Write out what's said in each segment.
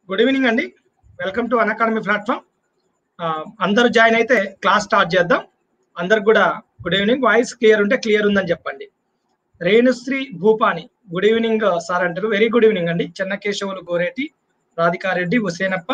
Good evening అండి welcome to Unacademy platform అందరూ join అయితే క్లాస్ స్టార్ట్ చేద్దాం అందరికి కూడా గుడ్ ఈవినింగ్ వాయిస్ క్లియర్ ఉంటే క్లియర్ ఉందని చెప్పండి Renusri Bhupani good evening sir అంటారు వెరీ గుడ్ ఈవినింగ్ అండి Chennakesavulu Goreti Radhika Reddy Hussenappa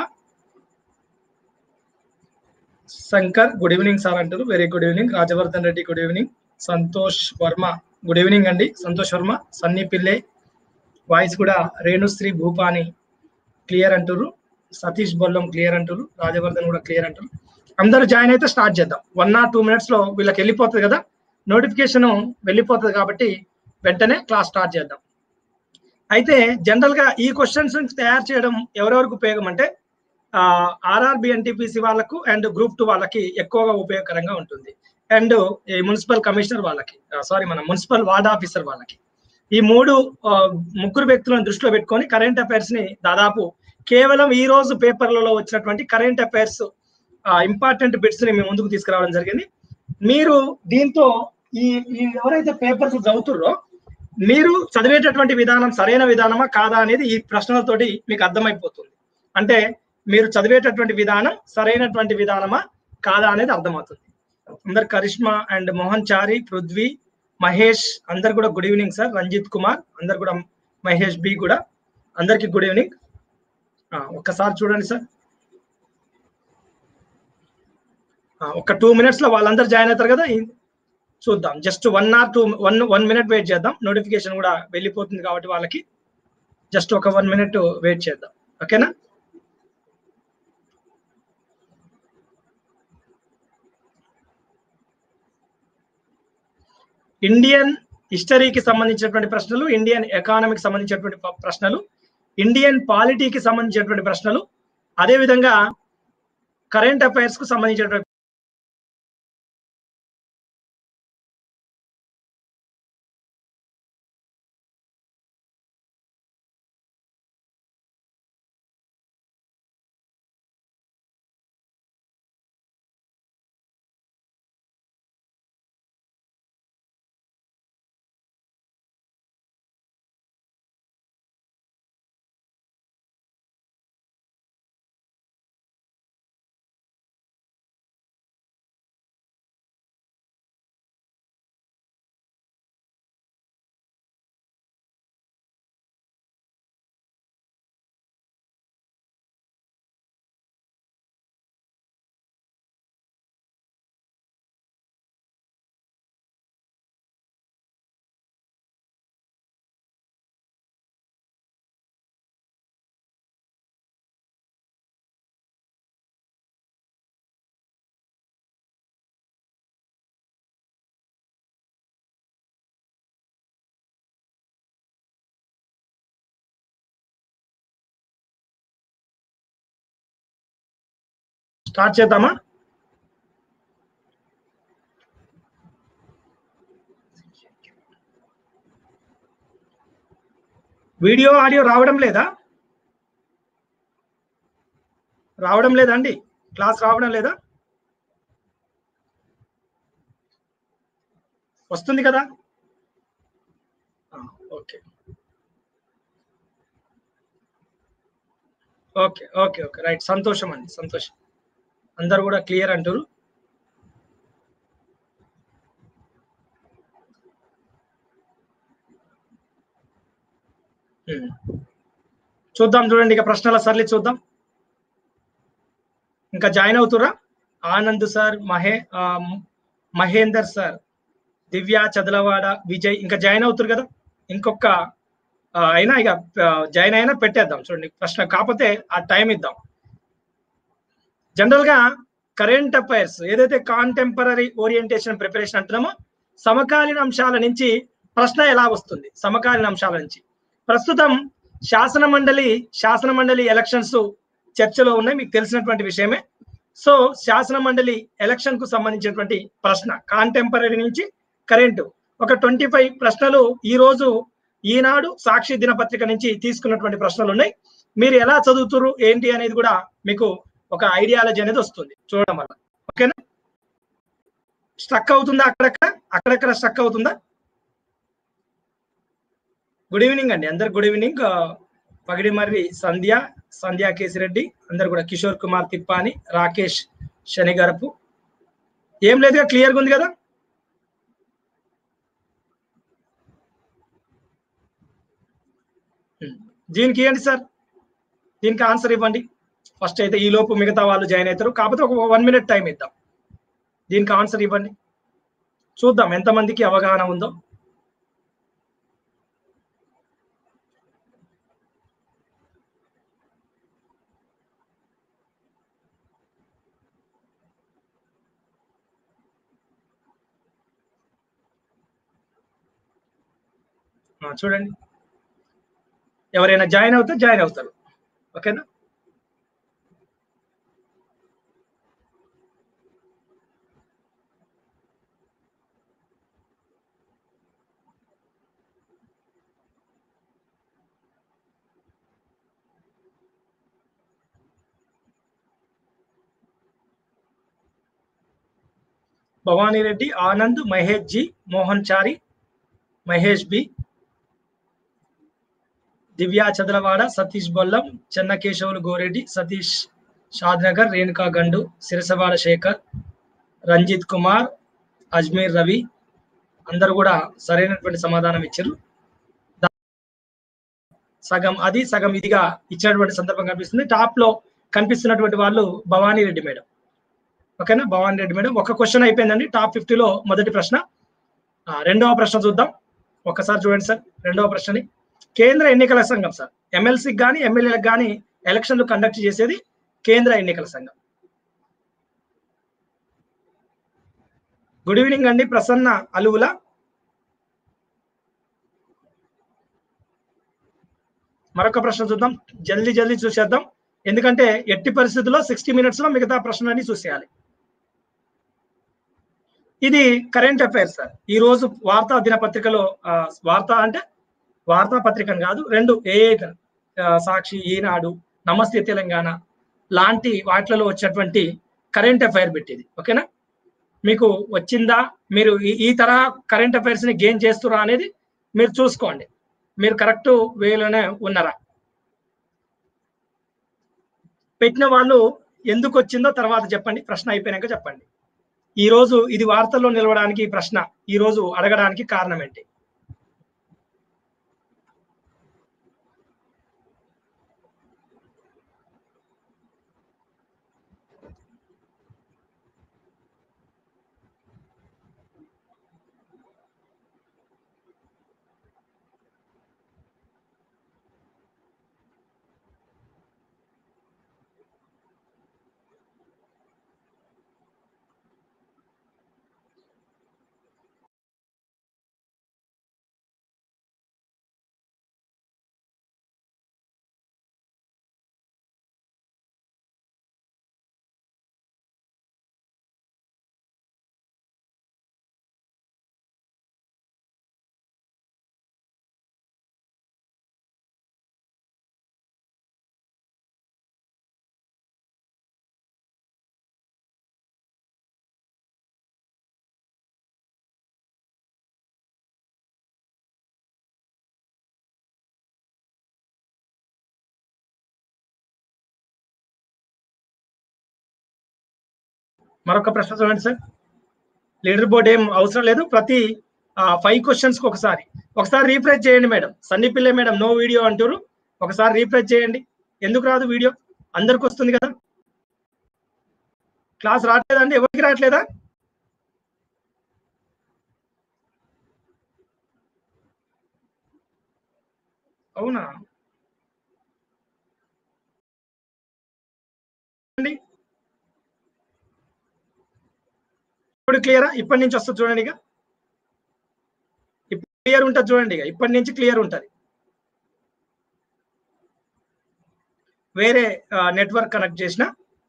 Shankar good evening sir అంటారు very good evening Rajavardhan Reddy good evening Santosh Varma good evening అండి సంతోష్ వర్మ సన్నీ పిల్లే వాయిస్ కూడా రేణుశ్రీ భూపాని క్లియర్ అంటారు సతీష్ బొల్లం క్లియర్ అంటారు రాజవర్ధన్ కూడా క్లియర్ అంటారు అందరూ జాయిన్ అయితే స్టార్ట్ చేద్దాం వన్ ఆర్ టూ మినిట్స్ లో వీళ్ళకి వెళ్ళిపోతుంది కదా నోటిఫికేషన్ వెళ్ళిపోతుంది కాబట్టి వెంటనే క్లాస్ స్టార్ట్ చేద్దాం అయితే జనరల్ గా ఈ క్వశ్చన్స్ తయారు చేయడం ఎవరెవరికి ఉపయోగం అంటే ఆర్ఆర్బి ఎన్టీపీసీ వాళ్ళకు అండ్ గ్రూప్ టూ వాళ్ళకి ఎక్కువగా ఉపయోగకరంగా ఉంటుంది అండ్ ఈ మున్సిపల్ కమిషనర్ వాళ్ళకి సారీ మన మున్సిపల్ వార్డ్ ఆఫీసర్ వాళ్ళకి ఈ మూడు ఆ, ముగ్గురు వ్యక్తులను దృష్టిలో పెట్టుకొని కరెంట్ అఫైర్స్ ని దాదాపు కేవలం ఈ రోజు పేపర్లలో వచ్చినటువంటి కరెంట్ అఫైర్స్ ఇంపార్టెంట్ బిట్స్ ని మేము ముందుకు తీసుకురావడం జరిగింది మీరు దీంతో ఈ ఈ ఎవరైతే పేపర్స్ చదువుతుర్రో మీరు చదివేటటువంటి విధానం సరైన విధానమా కాదా అనేది ఈ ప్రశ్నలతోటి మీకు అర్థమైపోతుంది అంటే మీరు చదివేటటువంటి విధానం సరైనటువంటి విధానమా కాదా అనేది అర్థమవుతుంది అందరు కరిష్మా అండ్ మోహన్ చారి పృథ్వీ మహేష్ అందరు కూడా good evening sir Ranjith Kumar అందరు కూడా మహేష్ బి కూడా అందరికి గుడ్ ఈవినింగ్ ఒక్కసారి చూడండి సార్ ఆ, ఒక టూ మినిట్స్ లో వాళ్ళందరూ జాయిన్ అవుతారు కదా ఈ- చూద్దాం just one or two one one minute wait చేద్దాం నోటిఫికేషన్ కూడా వెళ్ళిపోతుంది కాబట్టి వాళ్ళకి జస్ట్ ఒక వన్ మినిట్ వెయిట్ చేద్దాం ఓకేనా ఇండియన్ హిస్టరీకి సంబంధించినటువంటి ప్రశ్నలు ఇండియన్ ఎకానమీకి సంబంధించినటువంటి ప- ప్రశ్నలు ఇండియన్ పాలిటీకి సంబంధించినటువంటి ప్రశ్నలు అదే విధంగా కరెంట్ అఫైర్స్ కు సంబంధించినటువంటి స్టార్ట్ చేద్దామా వీడియో ఆడియో రావడం లేదా రావడం లేదా అండి క్లాస్ రావడం లేదా వస్తుంది కదా ఆ, okay okay okay okay right సంతోషం అండి సంతోషం అందరు కూడా క్లియర్ అంటారు ఉమ్. చూద్దాం చూడండి ఇక ప్రశ్నల సర్లి చూద్దాం ఇంకా జాయిన్ అవుతురా ఆనంద్ సార్ మహే ఆ, మహేందర్ సార్ దివ్య చదలవాడ విజయ్ ఇంకా జాయిన్ అవుతారు కదా ఇంకొక ఆ, అయినా ఇక జాయిన్ అయినా పెట్టేద్దాం చూడండి ప్రశ్న కాకపోతే ఆ టైం ఇద్దాం జనరల్ గా కరెంట్ అఫైర్స్ ఏదైతే కాంటెంపరీ ఓరియంటేషన్ ప్రిపరేషన్ అంటున్నామో సమకాలీన అంశాల నుంచి ప్రశ్న ఎలా వస్తుంది సమకాలీన అంశాల నుంచి ప్రస్తుతం శాసన మండలి శాసన మండలి ఎలక్షన్స్ చర్చలో ఉన్నాయి మీకు తెలిసినటువంటి విషయమే సో శాసన మండలి ఎలక్షన్ కు సంబంధించినటువంటి ప్రశ్న కాంటెంపరీ నుంచి కరెంటు ఒక ట్వంటీ ఫైవ్ ప్రశ్నలు ఈ రోజు ఈనాడు సాక్షి దినపత్రిక నుంచి తీసుకున్నటువంటి ప్రశ్నలు ఉన్నాయి మీరు ఎలా చదువుతురు ఏంటి అనేది కూడా మీకు ఒక ఐడియాలజీ అనేది వస్తుంది చూడడం వల్ల ఓకేనా స్ట్రక్ అవుతుందా అక్కడక్కడ అక్కడక్కడ స్ట్రక్ అవుతుందా గుడ్ ఈవినింగ్ అండి అందరు గుడ్ ఈవినింగ్ పగిడిమర్రి సంధ్య సంధ్యా కేసిరెడ్డి అందరు కూడా కిషోర్ కుమార్ తిప్పాని రాకేష్ శనిగరపు ఏం లేదుగా క్లియర్గా ఉంది కదా ఉమ్. దీనికి ఇవ్వండి సార్ దీనికి ఆన్సర్ ఇవ్వండి ఫస్ట్ అయితే ఈ లోపు మిగతా వాళ్ళు జాయిన్ అవుతారు కాకపోతే ఒక వన్ మినిట్ టైం ఇద్దాం దీనికి ఆన్సర్ ఇవ్వండి చూద్దాం ఎంతమందికి అవగాహన ఉందో ఆ, చూడండి ఎవరైనా జాయిన్ అవుతే జాయిన్ అవుతారు ఓకేనా భవానీ రెడ్డి ఆనంద్ మహేష్ జి మోహన్ చారి మహేష్ బి దివ్యా చదలవాడ సతీష్ బొల్లం చెన్నకేశవులు గోరెడ్డి సతీష్ షాద్నగర్ రేణుకా గండు సిరసవాడ శేఖర్ రంజిత్ కుమార్ అజ్మీర్ రవి అందరూ కూడా సరైనటువంటి సమాధానం ఇచ్చారు దా- సగం అది సగం ఇదిగా ఇచ్చినటువంటి సందర్భం కనిపిస్తుంది టాప్ లో కనిపిస్తున్నటువంటి వాళ్ళు భవానీ రెడ్డి మేడం ఓకేనా భవానీ రెడ్డి మేడం ఒక క్వశ్చన్ అయిపోయిందండి టాప్ ఫిఫ్టీలో మొదటి ప్రశ్న ఆ, రెండవ ప్రశ్న చూద్దాం ఒక్కసారి చూడండి సార్ రెండవ ప్రశ్నని కేంద్ర ఎన్నికల సంఘం సార్ ఎమ్మెల్సీకి కానీ ఎమ్మెల్యేలకు కానీ ఎలక్షన్లు కండక్ట్ చేసేది కేంద్ర ఎన్నికల సంఘం గుడ్ ఈవినింగ్ అండి ప్రసన్న అలువుల మరొక ప్రశ్న చూద్దాం జల్దీ జల్దీ చూసేద్దాం ఎందుకంటే ఎట్టి పరిస్థితుల్లో సిక్స్టీ మినిట్స్ లో మిగతా ప్రశ్నలన్నీ చూసేయాలి ఇది కరెంట్ అఫైర్స్ సార్ ఈ రోజు వార్తా దినపత్రికలో ఆ, వార్తా అంటే వార్తా పత్రికను కాదు రెండు ఏ సాక్షి ఈనాడు నమస్తే తెలంగాణ లాంటి వాటిలలో వచ్చేటువంటి కరెంట్ అఫైర్ పెట్టేది ఓకేనా మీకు వచ్చిందా మీరు ఈ- ఈ తరహా కరెంట్ అఫైర్స్ ని గెయిన్ చేస్తురా అనేది మీరు చూసుకోండి మీరు కరెక్ట్ వేలోనే ఉన్నారా పెట్టిన వాళ్ళు ఎందుకు వచ్చిందో తర్వాత చెప్పండి ప్రశ్న అయిపోయాక చెప్పండి ఈ రోజు ఇది వార్తల్లో నిలవడానికి ఈ ప్రశ్న ఈ రోజు అడగడానికి కారణం ఏంటి మరొక ప్రశ్న చూడండి సార్ లీడర్ బోర్డ్ ఏం అవసరం లేదు ప్రతి ఫైవ్ క్వశ్చన్స్ కి ఒకసారి ఒకసారి రీఫ్రెష్ చేయండి మేడం సన్నీ పిల్లే మేడం నో వీడియో అంటారు ఒకసారి రీఫ్రెష్ చేయండి ఎందుకు రాదు వీడియో అందరికి వస్తుంది కదా క్లాస్ రావట్లేదండి ఎవరికి రావట్లేదా అవునా అండి ఇప్పుడు క్లియరా ఇప్పటి నుంచి వస్తుంది చూడండి ఇక ఇప్పుడు క్లియర్ ఉంటుంది చూడండి ఇక ఇప్పటి నుంచి క్లియర్ ఉంటుంది వేరే నెట్వర్క్ కనెక్ట్ చేసిన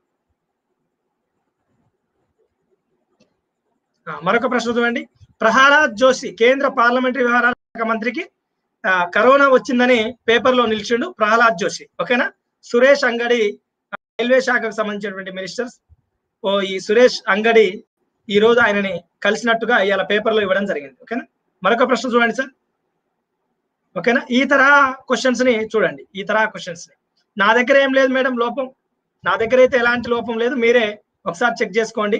ఆ, మరొక ప్రశ్న చూడండి ప్రహ్లాద్ జోషి కేంద్ర పార్లమెంటరీ వ్యవహారాల శాఖ మంత్రికి ఆ, కరోనా వచ్చిందని పేపర్ లో నిలిచిండు ప్రహ్లాద్ జోషి ఓకేనా సురేష్ అంగడి ఆ, రైల్వే శాఖకు సంబంధించినటువంటి మినిస్టర్స్ ఓ ఈ సురేష్ అంగడి ఈ రోజు ఆయనని కలిసినట్టుగా ఇవాళ పేపర్ లో ఇవ్వడం జరిగింది ఓకేనా మరొక ప్రశ్న చూడండి సార్ ఓకేనా ఈ తరహా క్వశ్చన్స్ ని చూడండి ఈ తరహా క్వశ్చన్స్ ని నా దగ్గర ఏం లేదు మేడం లోపం నా దగ్గర అయితే ఎలాంటి లోపం లేదు మీరే ఒకసారి చెక్ చేసుకోండి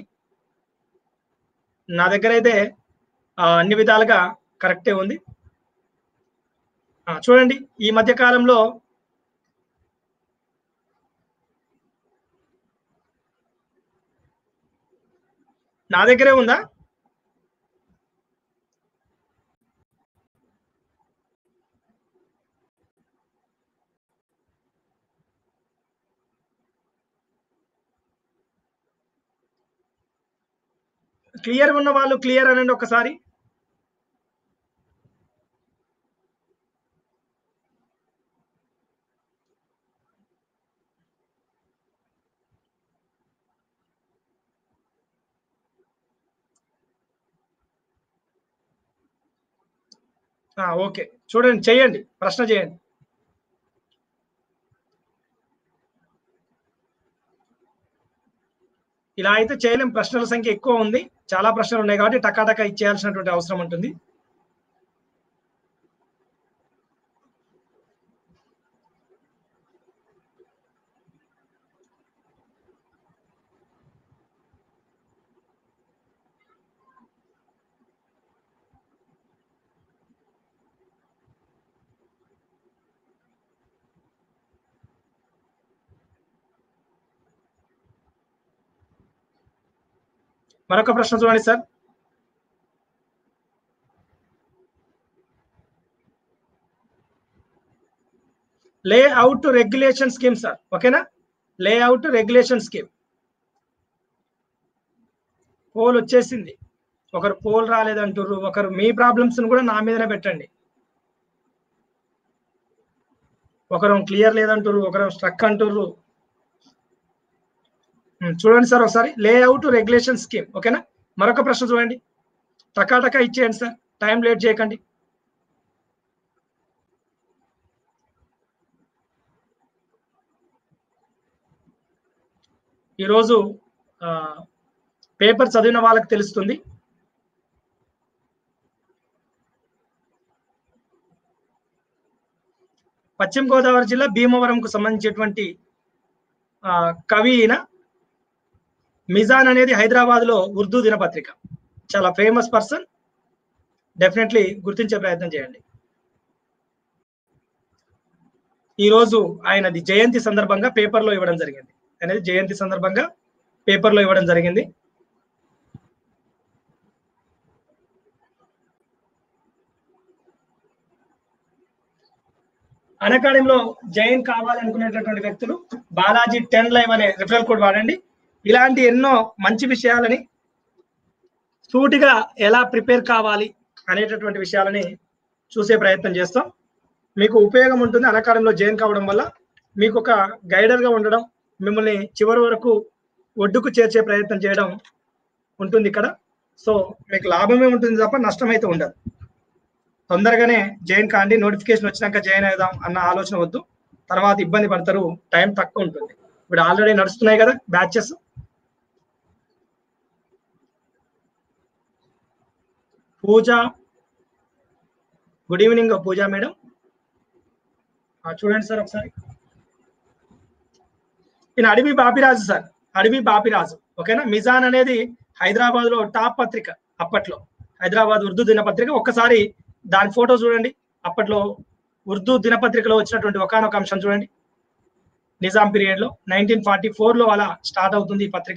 నా దగ్గర అయితే ఆ, అన్ని విధాలుగా కరెక్టే ఉంది ఆ, చూడండి ఈ మధ్య కాలంలో నా దగ్గరే ఉందా క్లియర్ ఉన్న వాళ్ళు క్లియర్ అనండి ఒకసారి ఆ, ఓకే చూడండి చేయండి ప్రశ్న చేయండి ఇలా అయితే చేయలేం ప్రశ్నల సంఖ్య ఎక్కువ ఉంది చాలా ప్రశ్నలు ఉన్నాయి కాబట్టి టకాటకా ఇచ్చేయాల్సినటువంటి అవసరం ఉంటుంది మరొక ప్రశ్న చూడండి sir layout regulation scheme sir ఓకేనా లేఅవుట్ రెగ్యులేషన్ స్కీమ్ పోల్ వచ్చేసింది ఒకరు పోల్ రాలేదంటారు ఒకరు మీ ప్రాబ్లమ్స్ కూడా నా మీదనే పెట్టండి ఒకరు క్లియర్ లేదంటారు ఒకరు స్ట్రక్ అంటారు ఉమ్, చూడండి సార్ ఒకసారి లేఅవుట్ రెగ్యులేషన్ స్కీమ్ ఓకేనా మరొక ప్రశ్న చూడండి టకాటకా ఇచ్చేయండి సార్ టైం లేట్ చేయకండి ఈరోజు ఆ, పేపర్ చదివిన వాళ్ళకి తెలుస్తుంది పశ్చిమ గోదావరి జిల్లా భీమవరంకు సంబంధించినటువంటి ఆ, కవి ఈయన మిజాన్ అనేది హైదరాబాద్ లో ఉర్దూ దినపత్రిక చాలా ఫేమస్ పర్సన్ డెఫినెట్లీ గుర్తించే ప్రయత్నం చేయండి ఈ రోజు ఆయనది జయంతి సందర్భంగా పేపర్లో ఇవ్వడం జరిగింది అనేది జయంతి సందర్భంగా పేపర్లో ఇవ్వడం జరిగింది అకాడమీలో జాయిన్ కావాలనుకునేటటువంటి వ్యక్తులు బాలాజీ టెన్ లైవ్ అనే రిఫరల్ కోడ్ వాడండి ఇలాంటి ఎన్నో మంచి విషయాలని సూటిగా ఎలా ప్రిపేర్ కావాలి అనేటటువంటి విషయాలని చూసే ప్రయత్నం చేస్తాం మీకు ఉపయోగం ఉంటుంది అకాడమీలో జాయిన్ కావడం వల్ల మీకు ఒక గైడర్ గా ఉండడం మిమ్మల్ని చివరి వరకు ఒడ్డుకు చేర్చే ప్రయత్నం చేయడం ఉంటుంది ఇక్కడ సో మీకు లాభమే ఉంటుంది తప్ప నష్టం అయితే ఉండదు తొందరగానే జాయిన్ కాండి నోటిఫికేషన్ వచ్చినాక జాయిన్ అవుదాం అన్న ఆలోచన వద్దు తర్వాత ఇబ్బంది పడతారు టైం తక్కువ ఉంటుంది ఇప్పుడు ఆల్రెడీ నడుస్తున్నాయి కదా batches Pooja good evening Pooja madam ఆ, చూడండి సార్ ఒకసారి ఈయన అడవి బాపిరాజు సార్ అడవి బాపిరాజు ఓకేనా మిజాన్ అనేది హైదరాబాద్ లో టాప్ పత్రిక అప్పట్లో హైదరాబాద్ ఉర్దూ దినపత్రిక ఒక్కసారి దాని ఫోటో చూడండి అప్పట్లో ఉర్దూ దినపత్రికలో వచ్చినటువంటి ఒకనొక అంశం చూడండి నిజాం పీరియడ్ లో నైన్టీన్ ఫార్టీ ఫోర్ లో అలా స్టార్ట్ అవుతుంది ఈ పత్రిక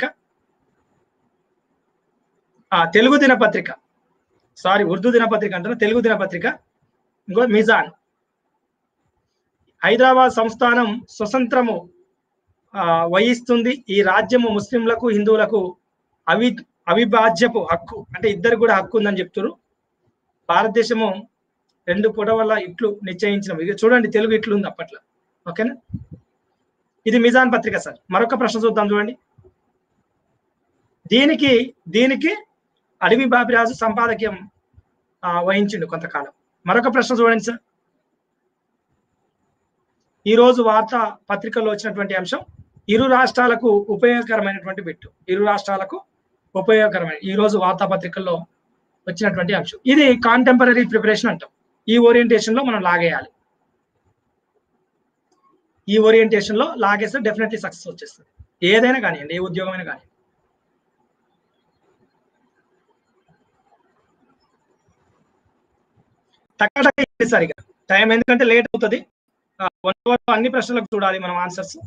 ఆ తెలుగు దినపత్రిక సారీ ఉర్దూ దినపత్రిక అంటున్నా తెలుగు దినపత్రిక ఇంకో మిజాన్ హైదరాబాద్ సంస్థానం స్వతంత్రము ఆ, వహిస్తుంది ఈ రాజ్యము ముస్లింలకు హిందువులకు అవి అవిభాజ్యపు హక్కు అంటే ఇద్దరు కూడా హక్కు ఉందని చెప్తారు భారతదేశము రెండు పుట వల్ల ఇట్లు నిశ్చయించిన ఇది చూడండి తెలుగు ఇట్లు ఉంది అప్పట్లో ఓకేనా ఇది మిజాన్ పత్రిక సార్ మరొక ప్రశ్న చూద్దాం చూడండి దీనికి దీనికి అడవి బాబిరాజు సంపాదకీయం ఆ, వహించిండు కొంతకాలం మరొక ప్రశ్న చూడండి సార్ ఈ రోజు వార్తా పత్రికల్లో వచ్చినటువంటి అంశం ఇరు రాష్ట్రాలకు ఉపయోగకరమైనటువంటి బిట్టు ఇరు రాష్ట్రాలకు ఉపయోగకరమైన ఈ రోజు వార్తాపత్రికల్లో వచ్చినటువంటి అంశం ఇది కాంటెంపరీ ప్రిపరేషన్ అంటాం ఈ ఓరియంటేషన్ లో మనం లాగేయాలి ఈ ఓరియంటేషన్ లో లాగేస్తే డెఫినెట్లీ సక్సెస్ వచ్చేస్తుంది ఏదైనా కానివ్వండి ఏ ఉద్యోగమైనా కానీ తక్కువ సరిగా టైం ఎందుకంటే లేట్ అవుతుంది వన్ అవర్ అన్ని ప్రశ్నలకు చూడాలి మనం ఆన్సర్స్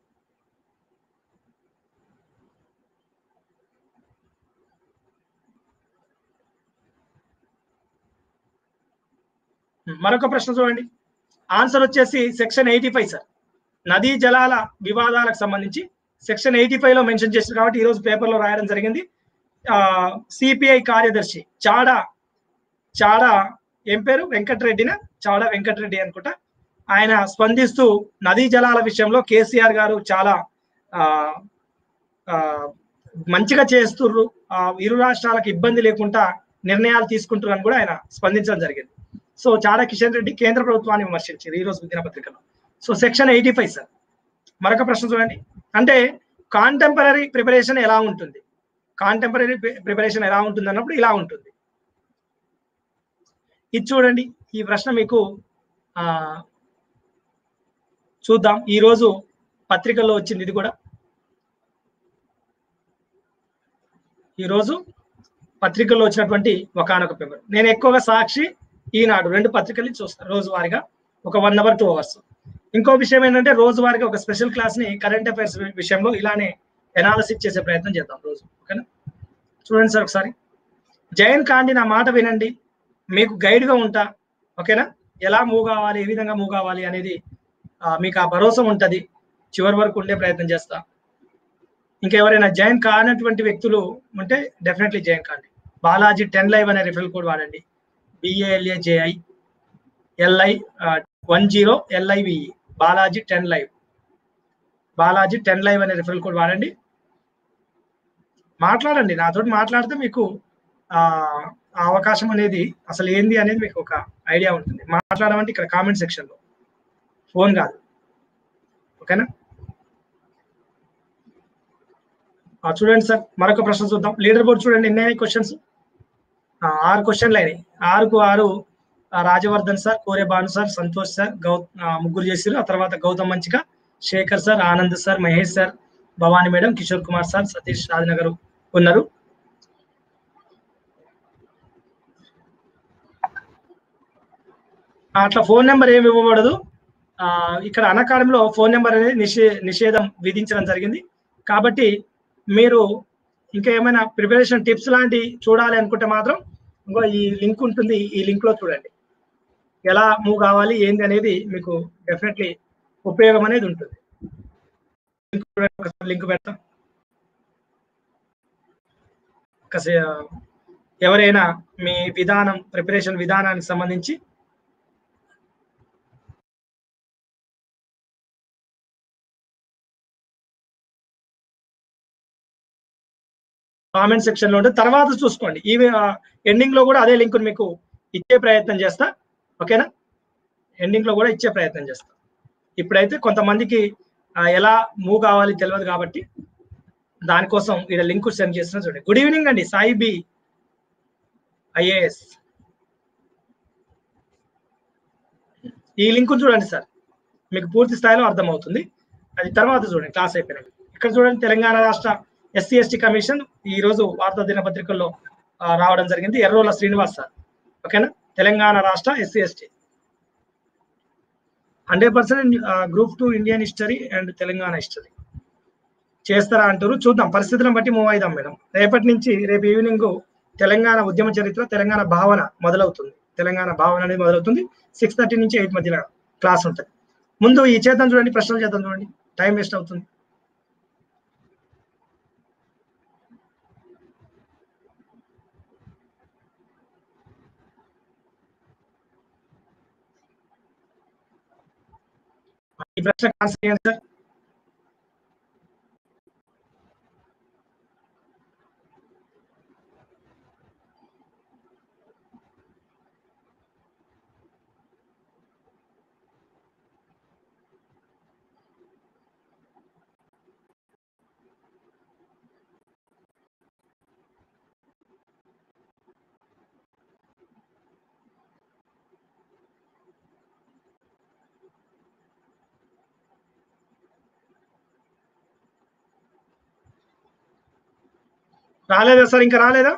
మరొక ప్రశ్న చూడండి ఆన్సర్ వచ్చేసి సెక్షన్ ఎయిటీ ఫైవ్ సార్ నదీ జలాల వివాదాలకు సంబంధించి సెక్షన్ ఎయిటీ ఫైవ్ లో మెన్షన్ చేశారు కాబట్టి ఈ రోజు పేపర్ లో రాయడం జరిగింది సిపిఐ కార్యదర్శి చాడా చాడా ఏం పేరు వెంకటరెడ్డినా చాడా వెంకటరెడ్డి అనుకుంటా ఆయన స్పందిస్తూ నదీ జలాల విషయంలో కేసీఆర్ గారు చాలా ఆ ఆ, మంచిగా చేస్తుర్రు ఆ, ఇరు రాష్ట్రాలకు ఇబ్బంది లేకుండా నిర్ణయాలు తీసుకుంటున్నారని కూడా ఆయన స్పందించడం జరిగింది సో చాడా కిషన్ రెడ్డి కేంద్ర ప్రభుత్వాన్ని విమర్శించారు ఈ రోజు దినపత్రికలో so section eighty five sir మరొక ప్రశ్న చూడండి అంటే కాంటెంపరీ ప్రిపరేషన్ ఎలా ఉంటుంది కాంటెంపరీ ప్రిపరేషన్ ఎలా ఉంటుంది అన్నప్పుడు ఇలా ఉంటుంది ఇది చూడండి ఈ ప్రశ్న మీకు ఆ చూద్దాం ఈ రోజు పత్రికల్లో వచ్చింది ఇది కూడా ఈ రోజు పత్రికల్లో వచ్చినటువంటి ఒకనొక పేపర్ నేను ఎక్కువగా సాక్షి ఈనాడు రెండు పత్రికలు చూస్తాను రోజువారీగా ఒక వన్ అవర్ టూ అవర్స్ ఇంకో విషయం ఏంటంటే రోజువారీగా ఒక స్పెషల్ క్లాస్ ని కరెంట్ అఫైర్స్ విషయంలో ఇలానే ఎనాలిసిస్ చేసే ప్రయత్నం చేద్దాం రోజు ఓకేనా చూడండి సార్ ఒకసారి జైన్ కాండి నా మాట వినండి మీకు గైడ్ గా ఉంటా ఓకేనా ఎలా మూవ్ కావాలి ఏ విధంగా మూవ్ కావాలి అనేది ఆ, మీకు ఆ భరోసా ఉంటది చివరి వరకు ఉండే ప్రయత్నం చేస్తా ఇంకెవరైనా జాయిన్ కానటువంటి వ్యక్తులు ఉంటే డెఫినెట్లీ జాయిన్ కాండి బాలాజీ టెన్ లైవ్ అనే రిఫరల్ కోడ్ వాడండి B A L A J I L I one zero L I V E Balaji ten live Balaji ten live అనే రిఫరల్ కోడ్ వాడండి మాట్లాడండి నాతోటి మాట్లాడితే మీకు ఆ ఆ అవకాశం అనేది అసలు ఏంది అనేది మీకు ఒక ఐడియా ఉంటుంది మాట్లాడమంటే ఇక్కడ కామెంట్ సెక్షన్ లో ఫోన్ కాదు ఓకేనా ఆ, చూడండి సార్ మరొక ప్రశ్న చూద్దాం లీడర్ బోర్డ్ చూడండి ఎన్ని అయినాయి క్వశ్చన్స్ ఆరు క్వశ్చన్లు అయినాయి ఆరుకు ఆరు ఆ, రాజవర్ధన్ సార్ కోరే భాను సార్ సంతోష్ సార్ గౌ ఆ, ముగ్గురు చేసారు ఆ తర్వాత గౌతమ్ మంచిగా Shekhar sir Anand sir Mahesh sir Bhavani madam Kishore Kumar sir Satish Rajanagar ఉన్నారు అట్లా ఫోన్ నెంబర్ ఏమి ఇవ్వబడదు ఆ, ఇక్కడ అనకాడంలో ఫోన్ నెంబర్ అనేది నిషే నిషేధం విధించడం జరిగింది కాబట్టి మీరు ఇంకా ఏమైనా ప్రిపరేషన్ టిప్స్ లాంటి చూడాలి అనుకుంటే మాత్రం ఇంకో ఈ లింక్ ఉంటుంది ఈ లింక్ లో చూడండి ఎలా మూవ్ కావాలి ఏంది అనేది మీకు డెఫినెట్లీ ఉపయోగం అనేది ఉంటుంది లింక్ చూడండి, ఒకసారి లింక్ పెడతాం ఒకసే- ఎవరైనా మీ విధానం ప్రిపరేషన్ విధానానికి సంబంధించి కామెంట్ సెక్షన్ లో ఉంటుంది తర్వాత చూసుకోండి ఈ ఎండింగ్ లో కూడా అదే లింక్ మీకు ఇచ్చే ప్రయత్నం చేస్తా ఓకేనా ఎండింగ్ లో కూడా ఇచ్చే ప్రయత్నం చేస్తా ఇప్పుడైతే కొంతమందికి ఆ, ఎలా మూవ్ కావాలి తెలియదు కాబట్టి దానికోసం ఇక్కడ లింక్ సెండ్ చేస్తున్నా చూడండి గుడ్ ఈవినింగ్ అండి సాయి బి ఐఏఎస్ ఈ లింక్ చూడండి సార్ మీకు పూర్తి స్థాయిలో అర్థమవుతుంది అది తర్వాత చూడండి క్లాస్ అయిపోయినాక ఇక్కడ చూడండి తెలంగాణ రాష్ట్ర ఎస్సీ ఎస్టీ కమిషన్ ఈ రోజు వార్తా దినపత్రికల్లో ఆ, రావడం జరిగింది ఎర్రోల శ్రీనివాస్ సార్ ఓకేనా తెలంగాణ రాష్ట్ర SC ST hundred percent group two Indian history and Telangana history చేస్తారా అంటారు చూద్దాం పరిస్థితులను బట్టి మూవ్ అయిదాం మేడం రేపటి నుంచి రేపు ఈవినింగ్ తెలంగాణ ఉద్యమ చరిత్ర తెలంగాణ భావన మొదలవుతుంది తెలంగాణ భావన అనేది మొదలవుతుంది సిక్స్ థర్టీ నుంచి ఎయిట్ మధ్యలో క్లాస్ ఉంటుంది ముందు ఈ చేద్దాం చూడండి ప్రశ్నలు చేద్దాం చూడండి టైం వేస్ట్ అవుతుంది ఈ ప్రశ్న ఆన్సర్ చేయండి సార్ రాలేదా సార్ ఇంకా రాలేదా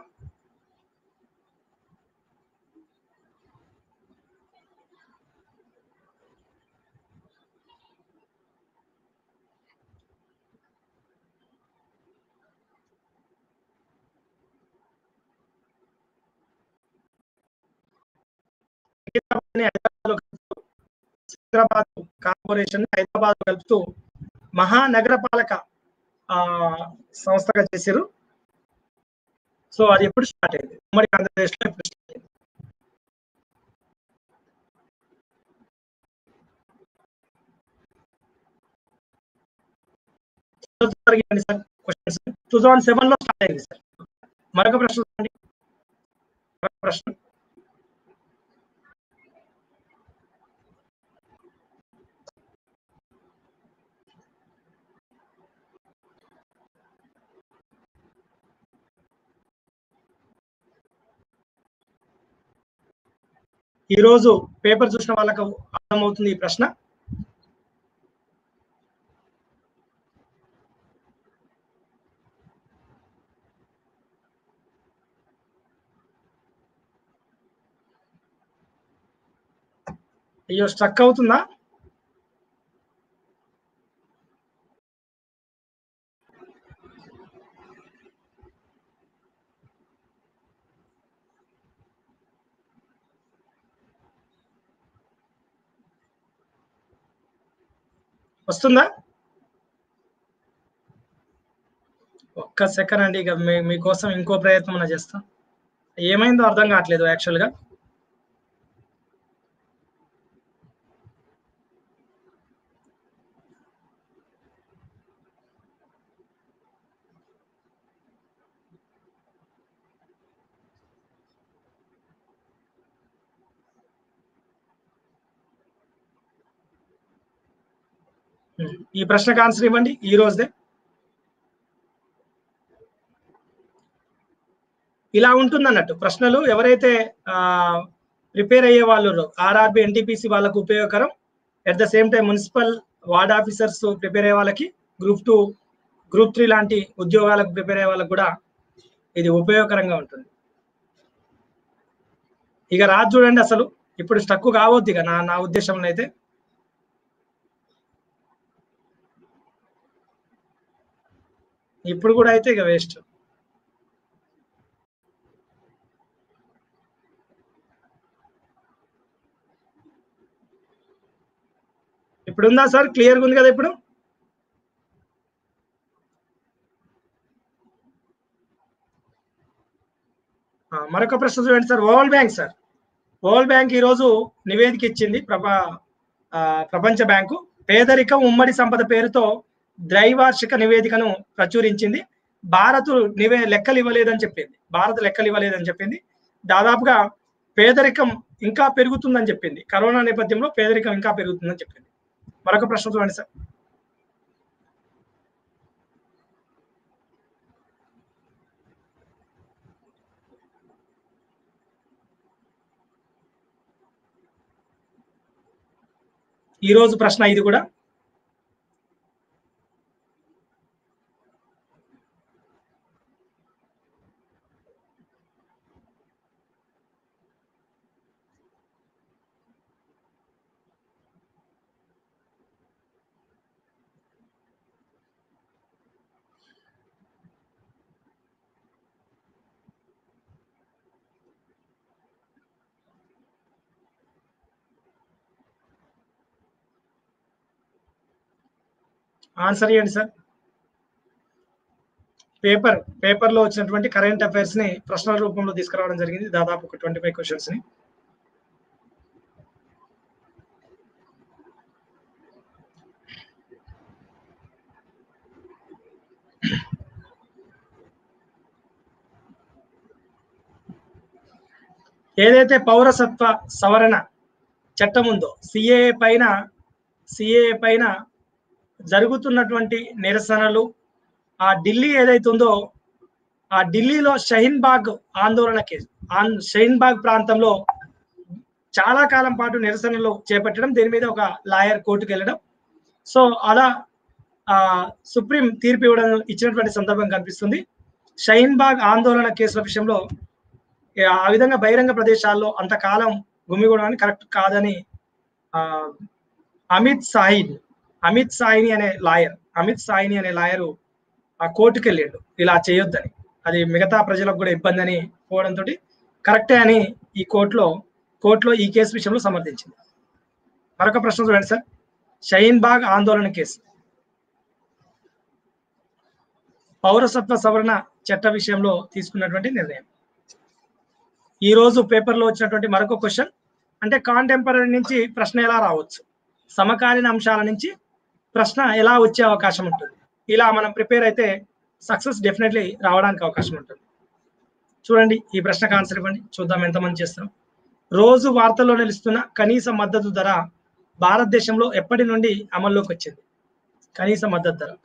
హైదరాబాద్ కార్పొరేషన్ హైదరాబాద్ కలుపుతూ మహానగర పాలక ఆ సంస్థగా చేశారు సో అది ఎప్పుడు స్టార్ట్ అయింది ఉమ్మడి ఆంధ్రప్రదేశ్ లో ఎప్పుడు స్టార్ట్ అయింది టూ థౌసండ్ సెవెన్ లో స్టార్ట్ అయింది సార్ మరొక ప్రశ్న చూడండి. మరొక ప్రశ్న ఈ రోజు పేపర్ చూసిన వాళ్ళకు అర్థమవుతుంది ఈ ప్రశ్న అయ్యో స్ట్రక్ అవుతుందా వస్తుందా ఒక్క సెకండ్ అండి ఇక మీ మీకోసం ఇంకో ప్రయత్నం అన్నా చేస్తా ఏమైందో అర్థం కావట్లేదు యాక్చువల్గా ఈ ప్రశ్నకు ఆన్సర్ ఇవ్వండి ఈ రోజే ఇలా ఉంటుంది అన్నట్టు ప్రశ్నలు ఎవరైతే ప్రిపేర్ అయ్యే వాళ్ళు ఆర్ఆర్బి ఎన్టీపీసీ వాళ్ళకు ఉపయోగకరం at the same time municipal ward officers prepare అయ్యే వాళ్ళకి గ్రూప్ టూ గ్రూప్ త్రీ లాంటి ఉద్యోగాలకు ప్రిపేర్ అయ్యే వాళ్ళకి కూడా ఇది ఉపయోగకరంగా ఉంటుంది ఇక రాజు చూడండి అసలు ఇప్పుడు స్టక్ కావద్దు ఇక నా నా ఉద్దేశంలో అయితే ఇప్పుడు కూడా అయితే ఇక వేస్ట్ ఇప్పుడు ఉందా సార్ క్లియర్గా ఉంది కదా ఇప్పుడు ఆ, మరొక ప్రశ్న చూడండి sir World Bank sir World Bank ఈరోజు నివేదిక ఇచ్చింది ప్రప ఆ, ప్రపంచ బ్యాంకు పేదరికం ఉమ్మడి సంపద పేరుతో ద్వైవార్షిక నివేదికను ప్రచురించింది భారత్ నివే లెక్కలు ఇవ్వలేదని చెప్పింది భారత్ లెక్కలు ఇవ్వలేదని చెప్పింది దాదాపుగా పేదరికం ఇంకా పెరుగుతుందని చెప్పింది కరోనా నేపథ్యంలో పేదరికం ఇంకా పెరుగుతుందని చెప్పింది మరొక ప్రశ్న చూడండి సార్ ఈ రోజు ప్రశ్న ఇది కూడా ఆన్సర్ ఇవ్వండి సార్ పేపర్ పేపర్ లో వచ్చినటువంటి కరెంట్ అఫైర్స్ ని ప్రశ్నల రూపంలో తీసుకురావడం జరిగింది దాదాపు ఒక ట్వంటీ ఫైవ్ క్వశ్చన్స్ ని ఏదైతే పౌరసత్వ సవరణ చట్టం ఉందో సిఏఏ పైన సిఏఏ పైన జరుగుతున్నటువంటి నిరసనలు ఆ ఢిల్లీ ఏదైతే ఉందో ఆ ఢిల్లీలో షహీన్ బాగ్ ఆందోళన కేసు ఆన్ షహీన్ బాగ్ ప్రాంతంలో చాలా కాలం పాటు నిరసనలు చేపట్టడం దీని మీద ఒక లాయర్ కోర్టుకు వెళ్ళడం సో అలా ఆ సుప్రీం తీర్పు ఇవ్వడం ఇచ్చినటువంటి సందర్భం కనిపిస్తుంది షహీన్బాగ్ ఆందోళన కేసుల విషయంలో ఏ, ఆ విధంగా బహిరంగ ప్రదేశాల్లో అంతకాలం గుమిగూడడానికి కరెక్ట్ కాదని ఆ, అమిత్ సాయిన్ అమిత్ సాయిని అనే లాయర్ అమిత్ సాయిని అనే లాయరు ఆ కోర్టుకి వెళ్ళాడు ఇలా చేయొద్దని అది మిగతా ప్రజలకు కూడా ఇబ్బంది అని పోవడంతో కరెక్టే అని ఈ కోర్టులో కోర్టులో ఈ కేసు విషయంలో సమర్థించింది మరొక ప్రశ్న చూడండి సార్ షహీన్ బాగ్ ఆందోళన కేసు పౌరసత్వ సవరణ చట్ట విషయంలో తీసుకున్నటువంటి నిర్ణయం ఈ రోజు పేపర్లో వచ్చినటువంటి మరొక క్వశ్చన్ అంటే కాంటెంపరీ నుంచి ప్రశ్న ఎలా రావచ్చు సమకాలీన అంశాల నుంచి ప్రశ్న ఎలా వచ్చే అవకాశం ఉంటుంది ఇలా మనం ప్రిపేర్ అయితే సక్సెస్ డెఫినెట్లీ రావడానికి అవకాశం ఉంటుంది చూడండి ఈ ప్రశ్నకు ఆన్సర్ ఇవ్వండి చూద్దాం ఎంతమంది చేస్తాం రోజు వార్తల్లో నిలుస్తున్న కనీస మద్దతు ధర భారతదేశంలో ఎప్పటి నుండి అమల్లోకి వచ్చింది కనీస మద్దతు ధర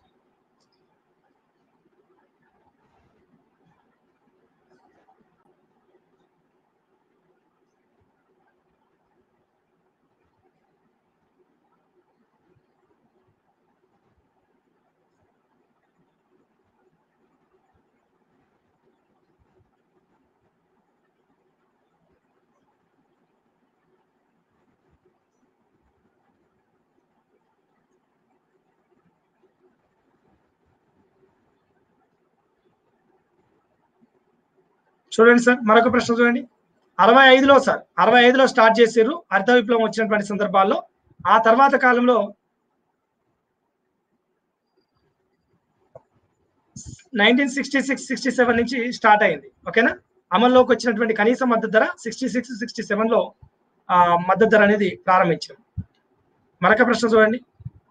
చూడండి సార్ మరొక ప్రశ్న చూడండి అరవై ఐదులో సార్ అరవై ఐదులో స్టార్ట్ చేసారు హరిత విప్లవం వచ్చినటువంటి సందర్భాల్లో ఆ తర్వాత కాలంలో nineteen sixty six sixty seven నుంచి స్టార్ట్ అయింది ఓకేనా అమల్లోకి వచ్చినటువంటి కనీస మద్దతు ధర సిక్స్టీ సిక్స్ సిక్స్టీ సెవెన్ లో ఆ, మద్దతు ధర అనేది ప్రారంభించాం మరొక ప్రశ్న చూడండి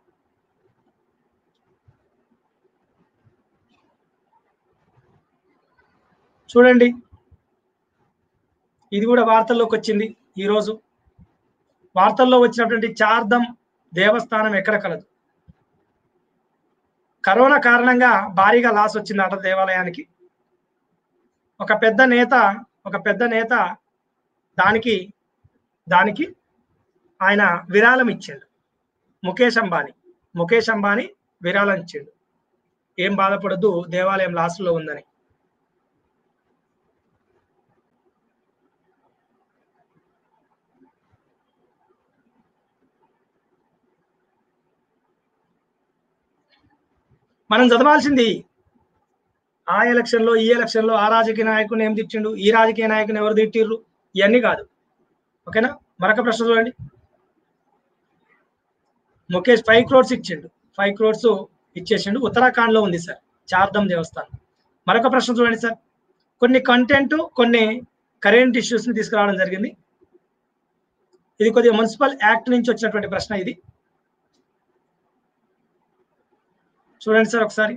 చూడండి ఇది కూడా వార్తల్లోకి వచ్చింది ఈరోజు వార్తల్లో వచ్చినటువంటి చార్ధం దేవస్థానం ఎక్కడ కలదు కరోనా కారణంగా భారీగా లాస్ వచ్చింది అట దేవాలయానికి ఒక పెద్ద నేత ఒక పెద్ద నేత దానికి దానికి ఆయన విరాళం ఇచ్చాడు ముఖేష్ అంబానీ ముఖేష్ అంబానీ విరాళం ఇచ్చాడు ఏం బాధపడద్దు దేవాలయం లాస్లో ఉందని మనం చదవాల్సింది ఆ ఎలక్షన్ లో ఈ ఎలక్షన్ లో ఆ రాజకీయ నాయకుని ఏం తిట్టిండు ఈ రాజకీయ నాయకుని ఎవరు తిట్టిర్రు ఇవన్నీ కాదు ఓకేనా మరొక ప్రశ్న చూడండి ముఖేష్ ఫైవ్ క్రోడ్స్ ఇచ్చిండు ఫైవ్ క్రోడ్స్ ఇచ్చేసిండు ఉత్తరాఖండ్ లో ఉంది సార్ చార్ధమ్ దేవస్థానం మరొక ప్రశ్న చూడండి సార్ కొన్ని కంటెంట్ కొన్ని కరెంట్ ఇష్యూస్ ని తీసుకురావడం జరిగింది ఇది కొద్దిగా మున్సిపల్ యాక్ట్ నుంచి వచ్చినటువంటి ప్రశ్న ఇది చూడండి సార్ ఒకసారి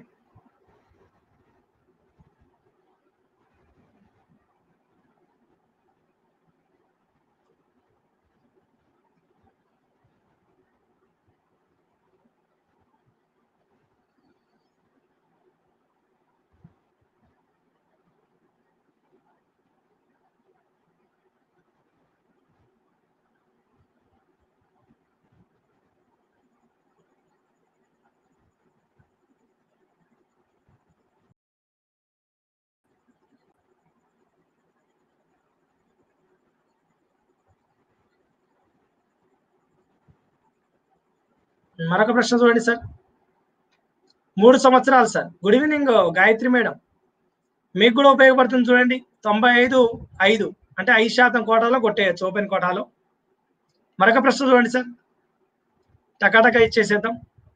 మరొక ప్రశ్న చూడండి సార్ మూడు సంవత్సరాలు sir good evening Gayatri madam మీకు కూడా ఉపయోగపడుతుంది చూడండి తొంభై ఐదు ఐదు అంటే ఐదు శాతం కోటాలో కొట్టేయచ్చు ఓపెన్ కోటాలో మరొక ప్రశ్న చూడండి సార్ టకాటకా ఇచ్చేసేద్దాం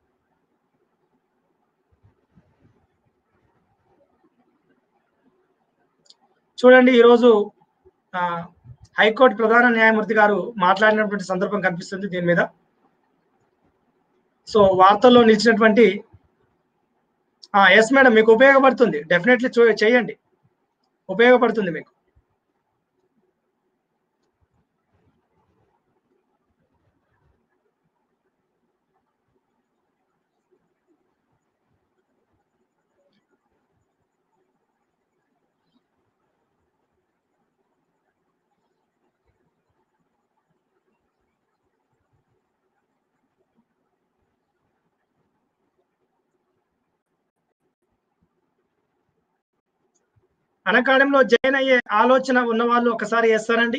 చూడండి ఈరోజు ఆ, హైకోర్టు ప్రధాన న్యాయమూర్తి గారు మాట్లాడినటువంటి సందర్భం కనిపిస్తుంది దీని మీద సో వార్తల్లో నిలిచినటువంటి ఎస్ మేడం మీకు ఉపయోగపడుతుంది డెఫినెట్లీ చేయండి ఉపయోగపడుతుంది మీకు అనకాడంలో జాయిన్ అయ్యే ఆలోచన ఉన్న వాళ్ళు ఒకసారి వేస్తారండి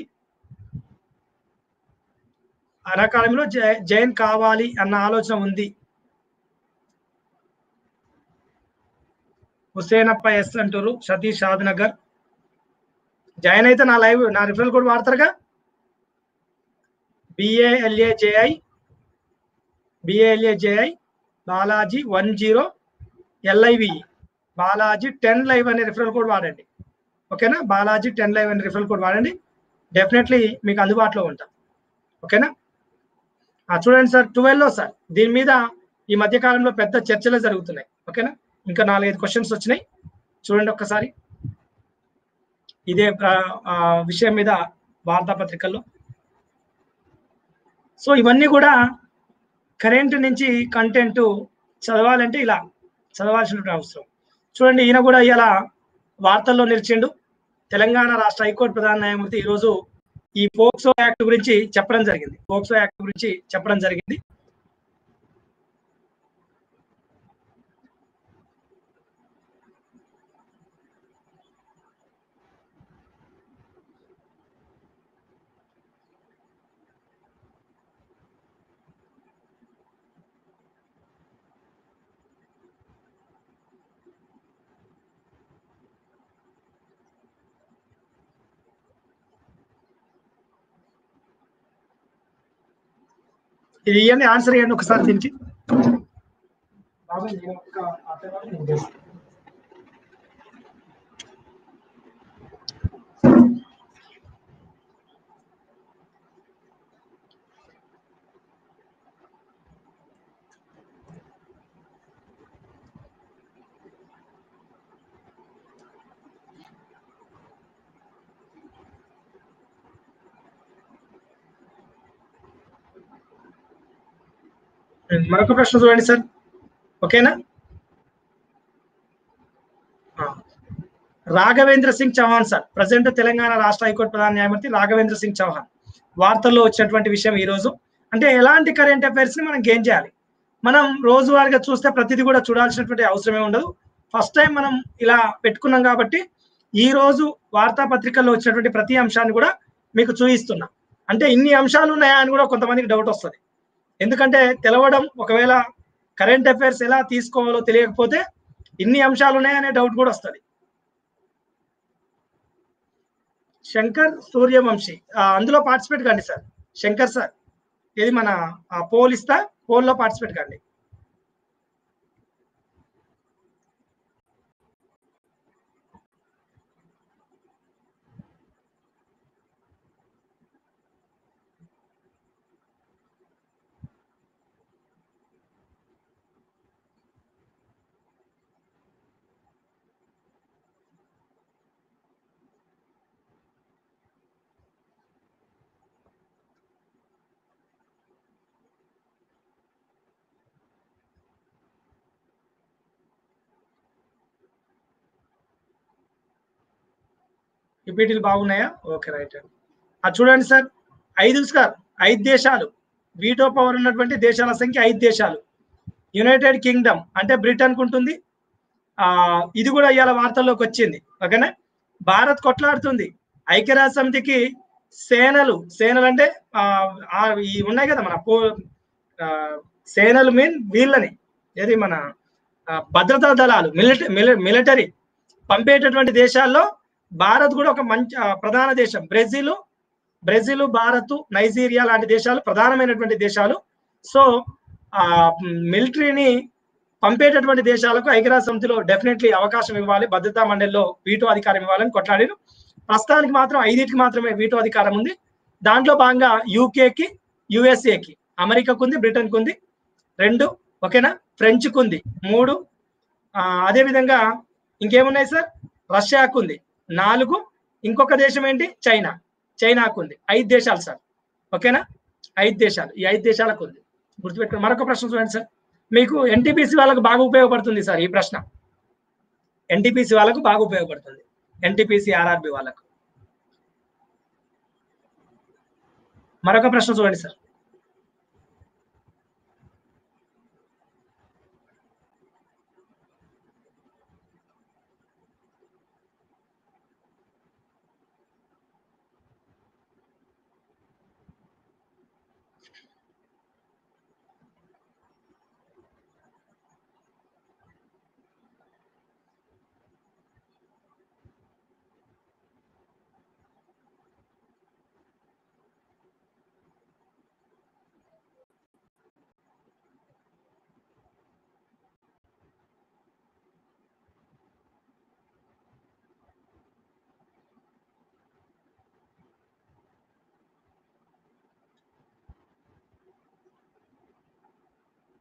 అనకాడంలో జాయిన్ కావాలి అన్న ఆలోచన ఉంది హుసేనప్ప ఎస్ అంటారు సతీష్ షాద్ నగర్ జాయిన్ అయితే నా లైవ్ నా రిఫరల్ కోడ్ వాడతారుగా B A L A J I B A L A J I Balaji one zero L I V Balaji ten live అనే రిఫరల్ కోడ్ వాడండి ఓకేనా బాలాజీ టెన్ లైవ్ అనే రిఫరల్ కోడ్ వాడండి డెఫినెట్లీ మీకు అందుబాటులో ఉంటాం ఓకేనా ఆ, చూడండి సార్ ట్వెల్వ్లో సార్ దీని మీద ఈ మధ్య కాలంలో పెద్ద చర్చలు జరుగుతున్నాయి ఓకేనా ఇంకా నాలుగైదు క్వశ్చన్స్ వచ్చినాయి చూడండి ఒక్కసారి ఇదే ప్ర- ఆ, విషయం మీద వార్తాపత్రికల్లో సో ఇవన్నీ కూడా కరెంట్ నుంచి కంటెంట్ చదవాలంటే ఇలా చదవాల్సినటువంటి అవసరం చూడండి ఈయన కూడా ఇలా వార్తల్లో నిలిచిండు తెలంగాణ రాష్ట్ర హైకోర్టు ప్రధాన న్యాయమూర్తి ఈరోజు ఈ పోక్సో యాక్ట్ గురించి చెప్పడం జరిగింది పోక్సో యాక్ట్ గురించి చెప్పడం జరిగింది ఇది ఇవన్నీ ఆన్సర్ ఇవ్వండి ఒకసారి దీనికి బాబాయ్, నేను ఒక్క అర్థం నేను చేస్తాను. మరొక ప్రశ్న చూడండి సార్ ఓకేనా ఆ. రాఘవేంద్ర సింగ్ చౌహాన్ సార్ ప్రజెంట్ తెలంగాణ రాష్ట్ర హైకోర్టు ప్రధాన న్యాయమూర్తి రాఘవేంద్ర సింగ్ చౌహాన్ వార్తల్లో వచ్చినటువంటి విషయం ఈ రోజు అంటే ఎలాంటి కరెంట్ అఫైర్స్ ని మనం గెయిన్ చేయాలి మనం రోజువారీగా చూస్తే ప్రతిదీ కూడా చూడాల్సినటువంటి అవసరమే ఉండదు ఫస్ట్ టైం మనం ఇలా పెట్టుకున్నాం కాబట్టి ఈ రోజు వార్తాపత్రికల్లో వచ్చినటువంటి ప్రతి అంశాన్ని కూడా మీకు చూపిస్తున్నా అంటే ఇన్ని అంశాలు ఉన్నాయా అని కూడా కొంతమందికి డౌట్ వస్తుంది ఎందుకంటే తెలవడం ఒకవేళ కరెంట్ అఫైర్స్ ఎలా తీసుకోవాలో తెలియకపోతే ఇన్ని అంశాలు ఉన్నాయనే డౌట్ కూడా వస్తుంది శంకర్ సూర్యవంశి ఆ, అందులో పార్టిసిపేట్ కండి సార్ శంకర్ సార్ ఇది మన ఆ, పోల్ ఇస్తా పోల్లో పార్టిసిపేట్ కండి ఈపీటీలు బాగున్నాయా ఓకే రైట్ అండి అది చూడండి సార్ ఐదు సార్ ఐదు దేశాలు వీటో పవర్ ఉన్నటువంటి దేశాల సంఖ్య ఐదు దేశాలు యునైటెడ్ కింగ్డమ్ అంటే బ్రిటన్ ఉంటుంది ఆ ఇది కూడా ఇవాళ వార్తల్లోకి వచ్చింది ఓకేనా భారత్ కొట్లాడుతుంది ఐక్యరాజ్య సమితికి సేనలు సేనలు అంటే ఆ, ఆ, ఈ ఉన్నాయి కదా మన పో ఆ, సేనలు మీన్ వీళ్ళని ఏది మన ఆ, భద్రతా దళాలు మిలిటరీ మిలిటరీ పంపేటటువంటి దేశాల్లో భారత్ కూడా ఒక మంచి ఆ, ప్రధాన దేశం బ్రెజిల్ బ్రెజిల్ భారత్ నైజీరియా లాంటి దేశాలు ప్రధానమైనటువంటి దేశాలు సో ఆ మిలిటరీని పంపేటటువంటి దేశాలకు ఐక్యరాజ్య సమితిలో డెఫినెట్లీ అవకాశం ఇవ్వాలి భద్రతా మండలిలో వీటో అధికారం ఇవ్వాలని కొట్లాడారు ప్రస్తుతానికి మాత్రం ఐదింటికి మాత్రమే వీటో అధికారం ఉంది దాంట్లో భాగంగా యూకేకి యుఎస్ఏకి అమెరికాకు ఉంది బ్రిటన్కు ఉంది రెండు ఓకేనా ఫ్రెంచ్కు ఉంది మూడు ఆ, అదేవిధంగా ఇంకేమున్నాయి సార్ రష్యాకు ఉంది నాలుగు ఇంకొక దేశం ఏంటి చైనా చైనాకు ఉంది ఐదు దేశాలు సార్ ఓకేనా ఐదు దేశాలు ఈ ఐదు దేశాలకు ఉంది గుర్తుపెట్టుకుని మరొక ప్రశ్న చూడండి సార్ మీకు ఎన్టీపీసీ వాళ్ళకు బాగా ఉపయోగపడుతుంది సార్ ఈ ప్రశ్న ఎన్టీపీసీ వాళ్ళకు బాగా ఉపయోగపడుతుంది ఎన్టీపీసీ ఆర్ఆర్బి వాళ్ళకు మరొక ప్రశ్న చూడండి సార్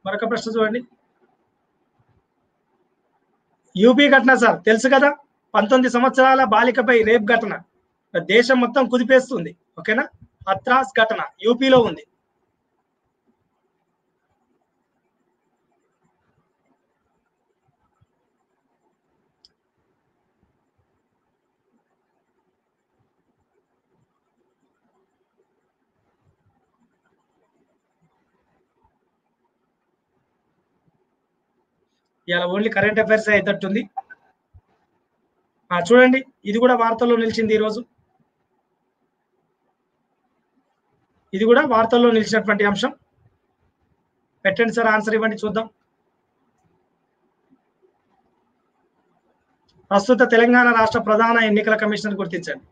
మరొక ప్రశ్న చూడండి యూపీ ఘటన సార్ తెలుసు కదా పంతొమ్మిది సంవత్సరాల బాలికపై రేప్ ఘటన దేశం మొత్తం కుదిపేస్తుంది ఓకేనా హత్రాస్ ఘటన యూపీలో ఉంది ఇలా ఓన్లీ కరెంట్ అఫైర్స్ అయ్యేటట్టుంది ఆ, చూడండి ఇది కూడా వార్తల్లో నిలిచింది ఈరోజు ఇది కూడా వార్తల్లో నిలిచినటువంటి అంశం పెట్టండి సార్ ఆన్సర్ ఇవ్వండి చూద్దాం ప్రస్తుత తెలంగాణ రాష్ట్ర ప్రధాన ఎన్నికల కమిషనర్ గుర్తించండి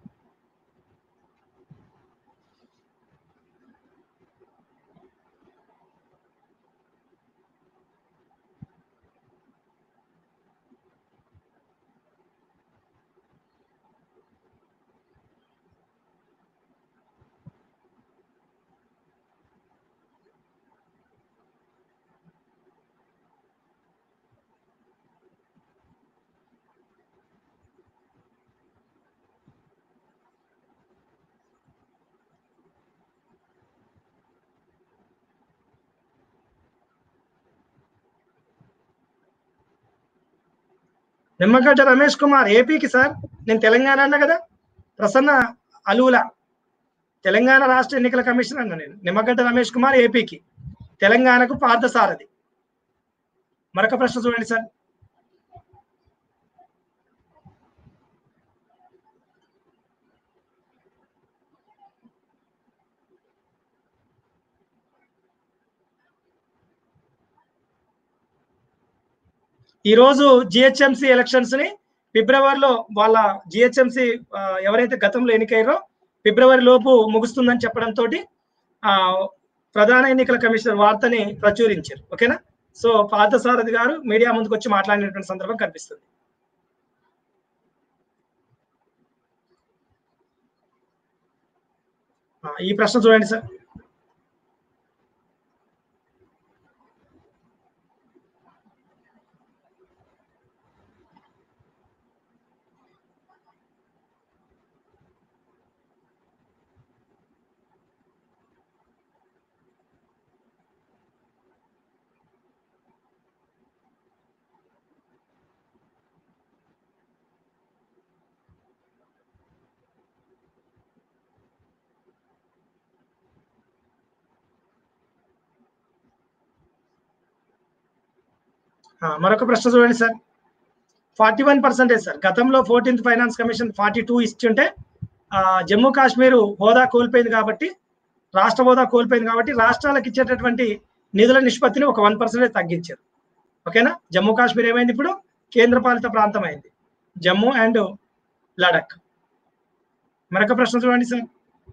నిమ్మగడ్డ రమేష్ కుమార్ ఏపీకి సార్ నేను తెలంగాణ అన్నా కదా ప్రసన్న అలువుల తెలంగాణ రాష్ట్ర ఎన్నికల కమిషన్ అన్నా నేను నిమ్మగడ్డ రమేష్ కుమార్ ఏపీకి తెలంగాణకు పార్థసారథి మరొక ప్రశ్న చూడండి సార్ ఈ రోజు జిహెచ్ఎంసి ఎలక్షన్స్ ని ఫిబ్రవరిలో వాళ్ళ జిహెచ్ఎంసి ఎవరైతే గతంలో ఎన్నికయ్యారో ఫిబ్రవరి లోపు ముగుస్తుందని చెప్పడంతో ప్రధాన ఎన్నికల కమిషనర్ వార్తని ప్రచురించారు ఓకేనా సో పార్థసారథి గారు మీడియా ముందుకు వచ్చి మాట్లాడినటువంటి సందర్భం కనిపిస్తుంది ఆ, ఈ ప్రశ్న చూడండి సార్ ఆ, మరొక ప్రశ్న చూడండి sir forty one percentage sir గతంలో fourteenth finance commission forty two ఇస్తుంటే ఆ, జమ్మూ కాశ్మీర్ హోదా కోల్పోయింది కాబట్టి రాష్ట్ర హోదా కోల్పోయింది కాబట్టి రాష్ట్రాలకు ఇచ్చేటటువంటి నిధుల నిష్పత్తిని ఒక వన్ పర్సెంటేజ్ తగ్గించారు ఓకేనా జమ్మూ కాశ్మీర్ ఏమైంది ఇప్పుడు కేంద్రపాలిత ప్రాంతం అయింది జమ్మూ అండ్ లడక్ మరొక ప్రశ్న చూడండి సార్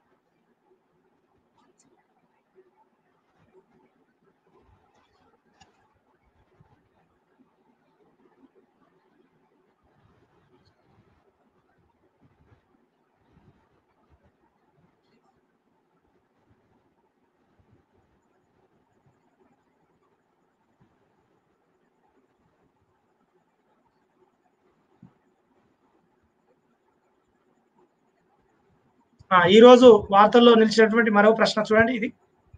ఆ, ఈ రోజు వార్తల్లో నిలిచినటువంటి మరో ప్రశ్న చూడండి ఇది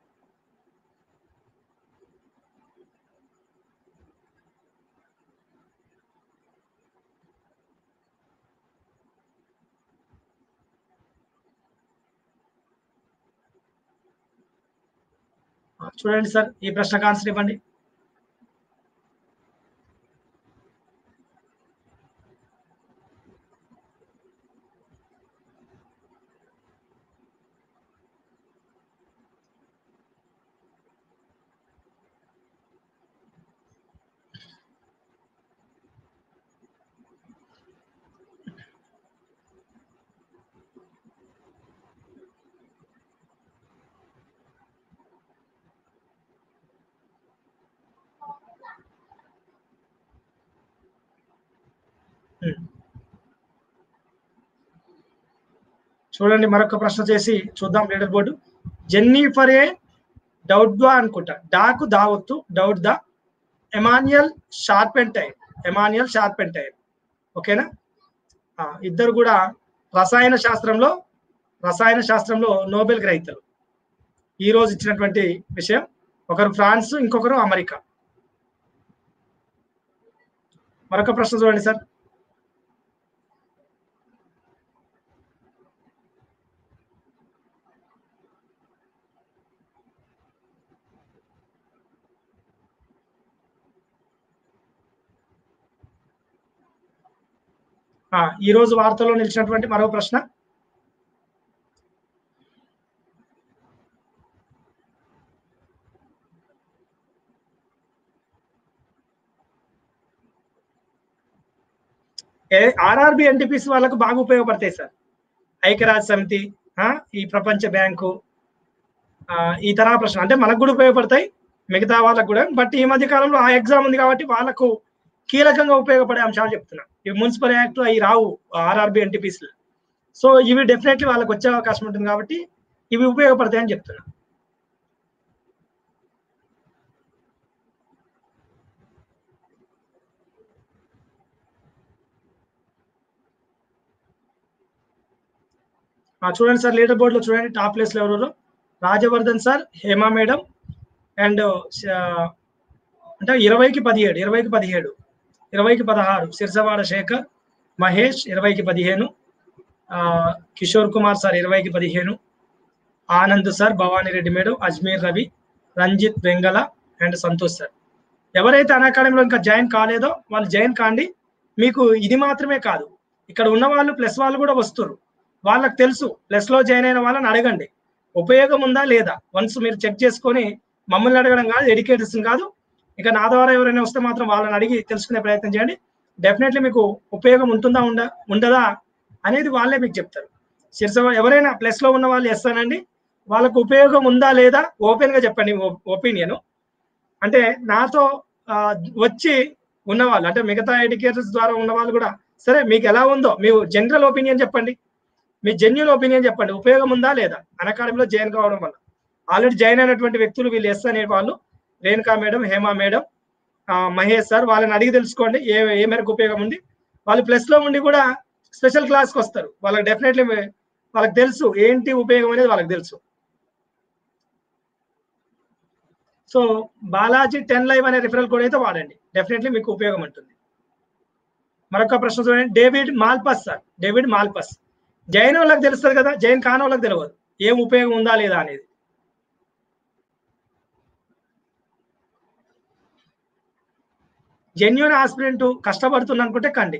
ఆ, చూడండి సార్ ఈ ప్రశ్నకు ఆన్సర్ ఇవ్వండి ఉమ్. చూడండి మరొక ప్రశ్న చేసి చూద్దాం leader board Jennifer A Doudna అనుకుంటా డాకు దావత్తు Doudna Emmanuelle Charpentier Emmanuelle Charpentier ఓకేనా ఆ, ఇద్దరు కూడా రసాయన శాస్త్రంలో రసాయన శాస్త్రంలో నోబెల్ గ్రహీతలు ఈ రోజు ఇచ్చినటువంటి విషయం ఒకరు ఫ్రాన్స్ ఇంకొకరు అమెరికా మరొక ప్రశ్న చూడండి సార్ ఆ, ఈ రోజు వార్తల్లో నిలిచినటువంటి మరో ప్రశ్న ఆర్ఆర్బి ఎన్టీపీసీ వాళ్ళకు బాగా ఉపయోగపడతాయి సార్ ఐక్యరాజ్య సమితి ఆ, ఈ ప్రపంచ బ్యాంకు ఆ, ఈ తరహా ప్రశ్న అంటే మనకు కూడా ఉపయోగపడతాయి మిగతా వాళ్ళకు కూడా బట్ ఈ మధ్య కాలంలో ఆ ఎగ్జామ్ ఉంది కాబట్టి వాళ్ళకు కీలకంగా ఉపయోగపడే అంశాలు చెప్తున్నా ఇవి మున్సిపల్ యాక్ట్ అవి రావు ఆర్ఆర్బి ఎన్టీపీసీ సో ఇవి డెఫినెట్లీ వాళ్ళకి వచ్చే అవకాశం ఉంటుంది కాబట్టి ఇవి ఉపయోగపడతాయని చెప్తున్నా ఆ, చూడండి సార్ లీడర్ బోర్డ్ లో చూడండి టాప్ ప్లేస్ లో ఎవరు Rajavardhan sir Hema madam and అంటే ఇరవైకి పదిహేడు ఇరవైకి పదిహేడు ఇరవైకి పదహారు సిరిసవాడ శేఖర్ మహేష్ ఇరవైకి పదిహేను ఆ, కిషోర్ కుమార్ సార్ ఇరవైకి పదిహేను Anand sir Bhavani Reddy madam Ajmeer Ravi Ranjith Vengala and Santosh sir ఎవరైతే అన్ అకాడమీలో ఇంకా జాయిన్ కాలేదో వాళ్ళు జాయిన్ కాండి మీకు ఇది మాత్రమే కాదు ఇక్కడ ఉన్న వాళ్ళు ప్లస్ వాళ్ళు కూడా వస్తారు వాళ్ళకి తెలుసు ప్లస్ లో జాయిన్ అయిన వాళ్ళని అడగండి ఉపయోగం ఉందా లేదా వన్స్ మీరు చెక్ చేసుకొని మమ్మల్ని అడగడం కాదు ఎడ్యుకేటర్స్ కాదు ఇక నా ద్వారా ఎవరైనా వస్తే మాత్రం వాళ్ళని అడిగి తెలుసుకునే ప్రయత్నం చేయండి డెఫినెట్లీ మీకు ఉపయోగం ఉంటుందా ఉండ ఉండదా అనేది వాళ్ళే మీకు చెప్తారు శిరస ఎవరైనా ప్లస్ లో ఉన్న వాళ్ళు చేస్తానండి వాళ్ళకు ఉపయోగం ఉందా లేదా ఓపెన్ గా చెప్పండి ఒపీనియన్ అంటే నాతో ఆ, వచ్చి ఉన్నవాళ్ళు అంటే మిగతా ఎడ్యుకేటర్స్ ద్వారా ఉన్న వాళ్ళు కూడా సరే మీకు ఎలా ఉందో మీ జనరల్ ఒపీనియన్ చెప్పండి మీ జెన్యున్ ఒపీనియన్ చెప్పండి ఉపయోగం ఉందా లేదా అకాడమీలో జాయిన్ కావడం వల్ల ఆల్రెడీ జాయిన్ అయినటువంటి వ్యక్తులు వీళ్ళు ఎస్ అనే వాళ్ళు రేణుకా మేడం హేమా మేడం ఆ, మహేష్ సార్ వాళ్ళని అడిగి తెలుసుకోండి ఏ ఏ మేరకు ఉపయోగం ఉంది వాళ్ళు ప్లస్ లో ఉండి కూడా స్పెషల్ క్లాస్కి వస్తారు వాళ్ళకి డెఫినెట్లీ వాళ్ళకి తెలుసు ఏంటి ఉపయోగం అనేది వాళ్ళకి తెలుసు సో బాలాజీ టెన్ లైవ్ అనే రిఫరల్ కోడ్ అయితే వాడండి డెఫినెట్లీ మీకు ఉపయోగం ఉంటుంది మరొక ప్రశ్న చూడండి David Malpass sir David Malpass జైన్ వాళ్ళకి తెలుస్తుంది కదా జైన్ కాని వాళ్ళకి తెలియదు ఏం ఉపయోగం ఉందా లేదా అనేది జెన్యున్ ఆస్పిరెంట్ కష్టపడుతుంది అనుకుంటే కండి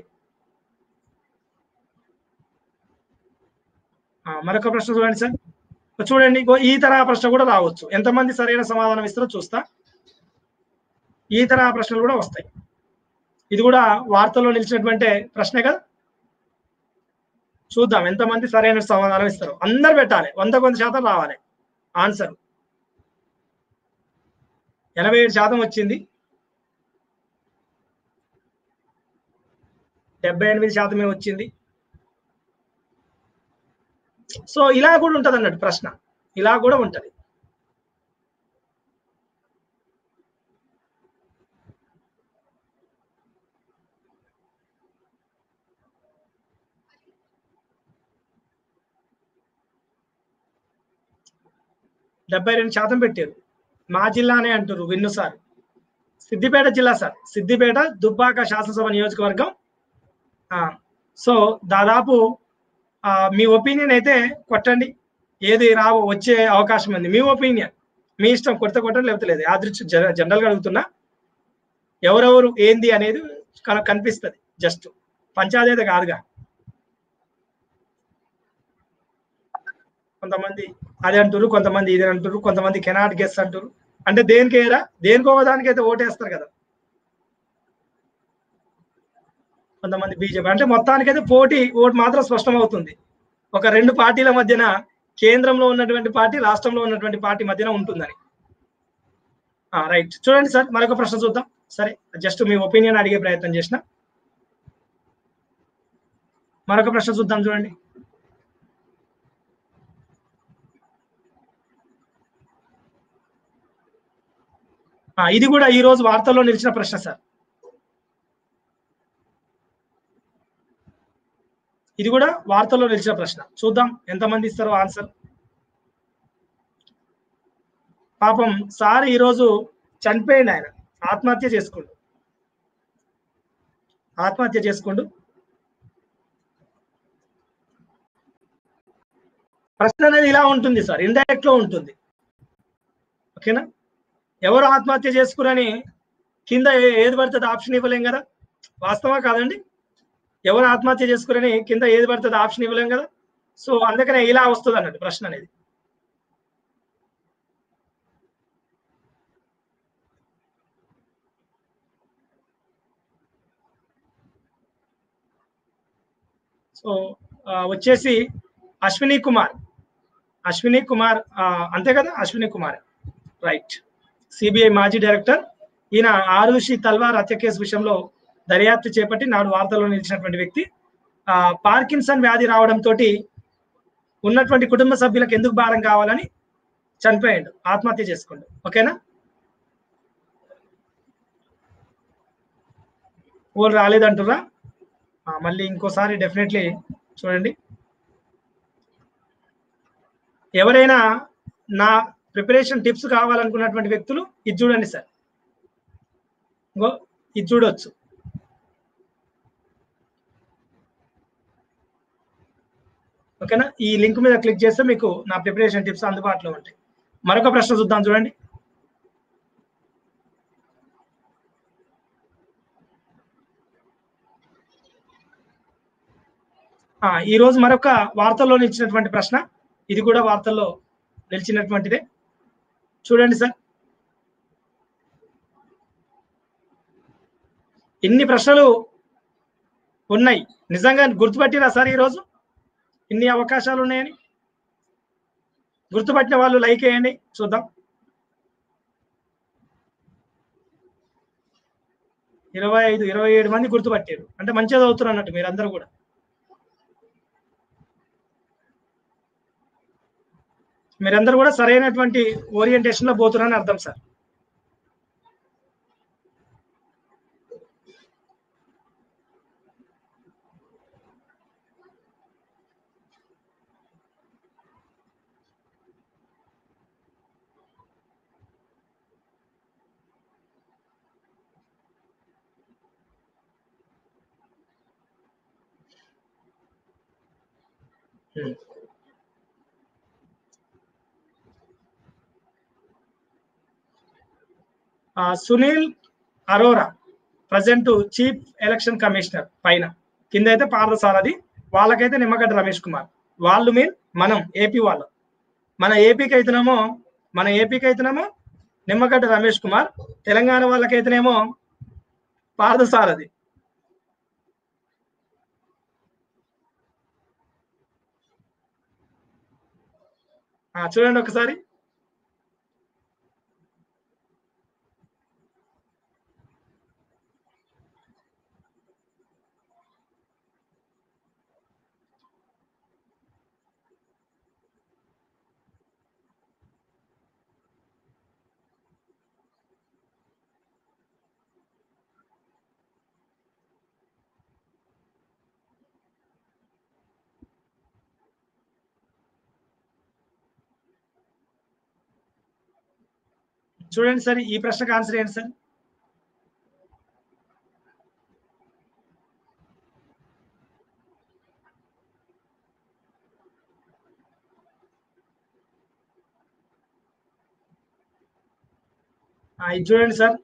ఆ, మరొక ప్రశ్న చూడండి సార్ చూడండి ఇగో ఈ తరహా ప్రశ్న కూడా రావచ్చు ఎంతమంది సరైన సమాధానం ఇస్తారో చూస్తా ఈ తరహా ప్రశ్నలు కూడా వస్తాయి ఇది కూడా వార్తల్లో నిలిచినటువంటి ప్రశ్నే కదా చూద్దాం ఎంతమంది సరైన సమాధానం ఇస్తారు అందరు పెట్టాలి వంద కొంత శాతం రావాలి ఆన్సర్ ఎనభై ఏడు శాతం వచ్చింది డెబ్బై ఎనిమిది శాతమే వచ్చింది సో ఇలా కూడా ఉంటది అన్నట్టు ప్రశ్న ఇలా కూడా ఉంటది డెబ్బై రెండు శాతం పెట్టారు మా జిల్లానే అంటారు విన్ను సార్ సిద్దిపేట జిల్లా సార్ సిద్దిపేట దుబ్బాక శాసనసభ నియోజకవర్గం ఆ, సో దాదాపు ఆ, మీ ఒపీనియన్ అయితే కొట్టండి ఏది రావు వచ్చే అవకాశం ఉంది మీ ఒపీనియన్ మీ ఇష్టం కొడితే కొట్టండి లేకపోతే లేదు యాదృచ్ఛ జనరల్గా అడుగుతున్నా ఎవరెవరు ఏంది అనేది కన- కనిపిస్తది జస్ట్ పంచాయతీ అయితే కాదుగా కొంతమంది అది అంటారు కొంతమంది ఇది అంటారు కొంతమంది కెనాట్ గెస్ అంటారు అంటే దేనికి ఏరా దేనికో దానికి అయితే ఓటేస్తారు కదా కొంతమంది బీజేపీ అంటే మొత్తానికైతే పోటీ ఓటు మాత్రం స్పష్టమవుతుంది ఒక రెండు పార్టీల మధ్యన కేంద్రంలో ఉన్నటువంటి పార్టీ రాష్ట్రంలో ఉన్నటువంటి పార్టీ మధ్యన ఉంటుందని రైట్ చూడండి సార్ మరొక ప్రశ్న చూద్దాం సరే జస్ట్ మీ ఒపీనియన్ అడిగే ప్రయత్నం చేసిన మరొక ప్రశ్న చూద్దాం చూడండి ఆ, ఇది కూడా ఈ రోజు వార్తల్లో నిలిచిన ప్రశ్న సార్ ఇది కూడా వార్తల్లో నిలిచిన ప్రశ్న చూద్దాం ఎంతమంది ఇస్తారో ఆన్సర్ పాపం సార్ ఈరోజు చనిపోయింది ఆయన ఆత్మహత్య చేసుకోండు ఆత్మహత్య చేసుకోండు ప్రశ్న అనేది ఇలా ఉంటుంది సార్ ఇండైరెక్ట్ లో ఉంటుంది ఓకేనా ఎవరు ఆత్మహత్య చేసుకురని కింద ఏ- ఏది పడుతుంది ఆప్షన్ ఇవ్వలేం కదా వాస్తవా కాదండి ఎవరు ఆత్మహత్య చేసుకురని కింద ఏది పడుతుంది ఆప్షన్ ఇవ్వలేం కదా సో అందుకనే ఇలా వస్తుంది అన్నట్టు ప్రశ్న అనేది సో ఆ, వచ్చేసి అశ్విని కుమార్ అశ్విని కుమార్ ఆ, అంతే కదా అశ్విని కుమార్ రైట్ సిబిఐ మాజీ డైరెక్టర్ ఈయన ఆరుషి తల్వార్ హత్య కేసు విషయంలో దర్యాప్తు చేపట్టి నాడు వార్తల్లో నిలిచినటువంటి వ్యక్తి ఆ, పార్కిన్సన్ వ్యాధి రావడంతో ఉన్నటువంటి కుటుంబ సభ్యులకు ఎందుకు భారం కావాలని చనిపోయాడు ఆత్మహత్య చేసుకోండు ఓకేనా వాళ్ళు రాలేదంటురా ఆ, మళ్ళీ ఇంకోసారి డెఫినెట్లీ చూడండి ఎవరైనా నా ప్రిపరేషన్ టిప్స్ కావాలనుకున్నటువంటి వ్యక్తులు ఇది చూడండి సార్ ఇంకో ఇది చూడొచ్చు ఓకేనా ఈ లింక్ మీద క్లిక్ చేస్తే మీకు నా ప్రిపరేషన్ టిప్స్ అందుబాటులో ఉంటాయి మరొక ప్రశ్న చూద్దాం చూడండి ఆ, ఈ రోజు మరొక వార్తల్లో నిలిచినటువంటి ప్రశ్న ఇది కూడా వార్తల్లో నిలిచినటువంటిదే చూడండి సార్ ఇన్ని ప్రశ్నలు ఉన్నాయి నిజంగా గుర్తుపట్టిరా సార్ ఈరోజు ఇన్ని అవకాశాలు ఉన్నాయని గుర్తుపట్టిన వాళ్ళు లైక్ వేయండి చూద్దాం ఇరవై ఐదు ఇరవై ఏడు మంది గుర్తుపట్టారు అంటే మంచిగా చదువుతున్నారు అన్నట్టు మీరందరూ కూడా మీరందరూ కూడా సరైనటువంటి ఓరియంటేషన్ లో పోతున్నారని అర్థం సార్ Hmm. ఆ, Sunil Arora present chief election commissioner పైన కింద అయితే పార్థసారథి వాళ్ళకైతే నిమ్మగడ్డ రమేష్ కుమార్ వాళ్ళు మీన్ మనం ఏపీ వాళ్ళు మన ఏపీకి అయితేనేమో మన ఏపీకి అయితేనేమో నిమ్మగడ్డ రమేష్ కుమార్ తెలంగాణ వాళ్ళకైతేనేమో పార్థసారథి ఆ, చూడండి ఒకసారి చూడండి సార్ ఈ ప్రశ్నకు ఆన్సర్ ఏంటి సార్ ఆ, ఇది చూడండి సార్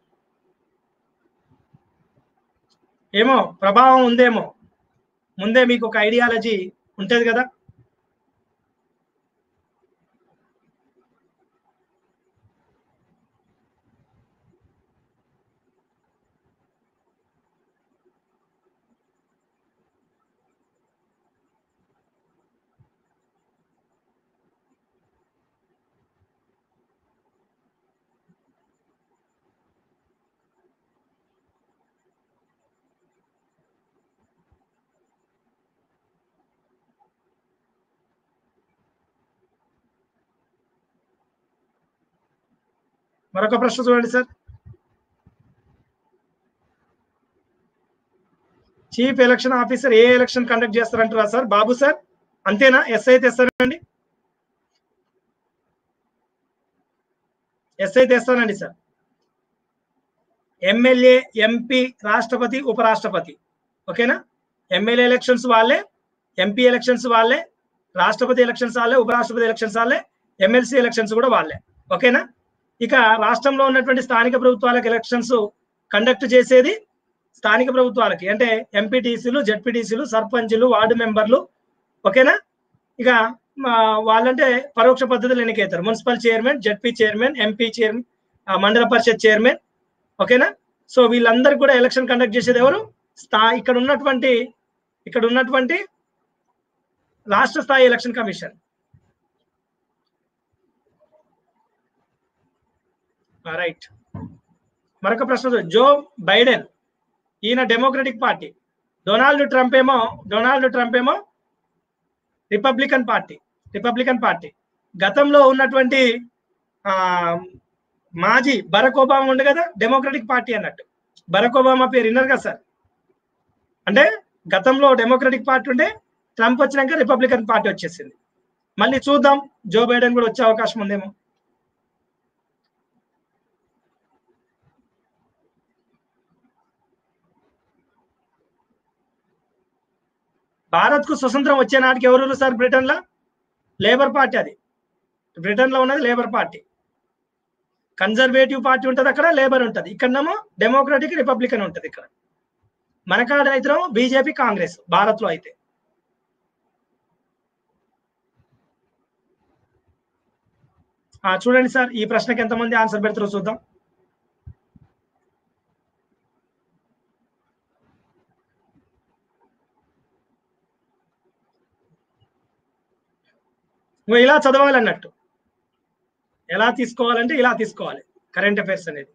ఏమో ప్రభావం ఉందేమో ముందే మీకు ఒక ఐడియాలజీ ఉంటది కదా మరొక ప్రశ్న చూడండి సార్ చీఫ్ ఎలక్షన్ ఆఫీసర్ ఏ ఎలక్షన్ కండక్ట్ చేస్తారంటారా సార్ బాబు సార్ అంతేనా ఎస్ అయితే ఇస్తానండి ఎస్ అయితే ఇస్తానండి సార్ ఎమ్మెల్యే ఎంపీ రాష్ట్రపతి ఉపరాష్ట్రపతి ఓకేనా ఎమ్మెల్యే ఎలక్షన్స్ వాళ్ళే ఎంపీ ఎలక్షన్స్ వాళ్ళే రాష్ట్రపతి ఎలక్షన్స్ వాళ్ళే ఉపరాష్ట్రపతి ఎలక్షన్స్ వాళ్ళే ఎమ్మెల్సీ ఎలక్షన్స్ కూడా వాళ్ళే ఓకేనా ఇక రాష్ట్రంలో ఉన్నటువంటి స్థానిక ప్రభుత్వాలకు ఎలక్షన్స్ కండక్ట్ చేసేది స్థానిక ప్రభుత్వాలకి అంటే ఎంపీటీసీలు జడ్పీటీసీలు సర్పంచులు వార్డు మెంబర్లు ఓకేనా ఇక మా వాళ్ళంటే పరోక్ష పద్ధతులు ఎన్నికవుతారు municipal chairman ZP chairman MP chairman mandal parishad chairman ఓకేనా సో వీళ్ళందరూ కూడా ఎలక్షన్ కండక్ట్ చేసేది ఎవరు స్థా ఇక్కడ ఉన్నటువంటి ఇక్కడ ఉన్నటువంటి రాష్ట్ర స్థాయి ఎలక్షన్ కమిషన్ రైట్ మరొక ప్రశ్న జో బైడెన్ ఈయన డెమోక్రటిక్ పార్టీ డొనాల్డ్ ట్రంప్ ఏమో డొనాల్డ్ ట్రంప్ ఏమో రిపబ్లికన్ పార్టీ రిపబ్లికన్ పార్టీ గతంలో ఉన్నటువంటి ఆ మాజీ బరక్ ఒబామా ఉండే కదా డెమోక్రటిక్ పార్టీ అన్నట్టు బరక్ ఒబామా పేరు విన్నారు కదా సార్ అంటే గతంలో డెమోక్రటిక్ పార్టీ ఉండే ట్రంప్ వచ్చినాక రిపబ్లికన్ పార్టీ వచ్చేసింది మళ్ళీ చూద్దాం జో బైడెన్ కూడా వచ్చే అవకాశం ఉందేమో భారత్ కు స్వతంత్రం వచ్చే నాటికి ఎవరు సార్ బ్రిటన్ లో లేబర్ పార్టీ అది బ్రిటన్ లో ఉన్నది లేబర్ పార్టీ కన్జర్వేటివ్ పార్టీ ఉంటుంది అక్కడ లేబర్ ఉంటుంది ఇక్కడనేమో డెమోక్రటిక్ రిపబ్లికన్ ఉంటుంది ఇక్కడ మన కాడ అయితే బీజేపీ కాంగ్రెస్ భారత్ లో అయితే ఆ చూడండి సార్ ఈ ప్రశ్నకి ఎంతమంది ఆన్సర్ పెడతారో చూద్దాం నువ్వు ఇలా చదవాలి అన్నట్టు ఎలా తీసుకోవాలంటే ఇలా తీసుకోవాలి కరెంట్ అఫైర్స్ అనేది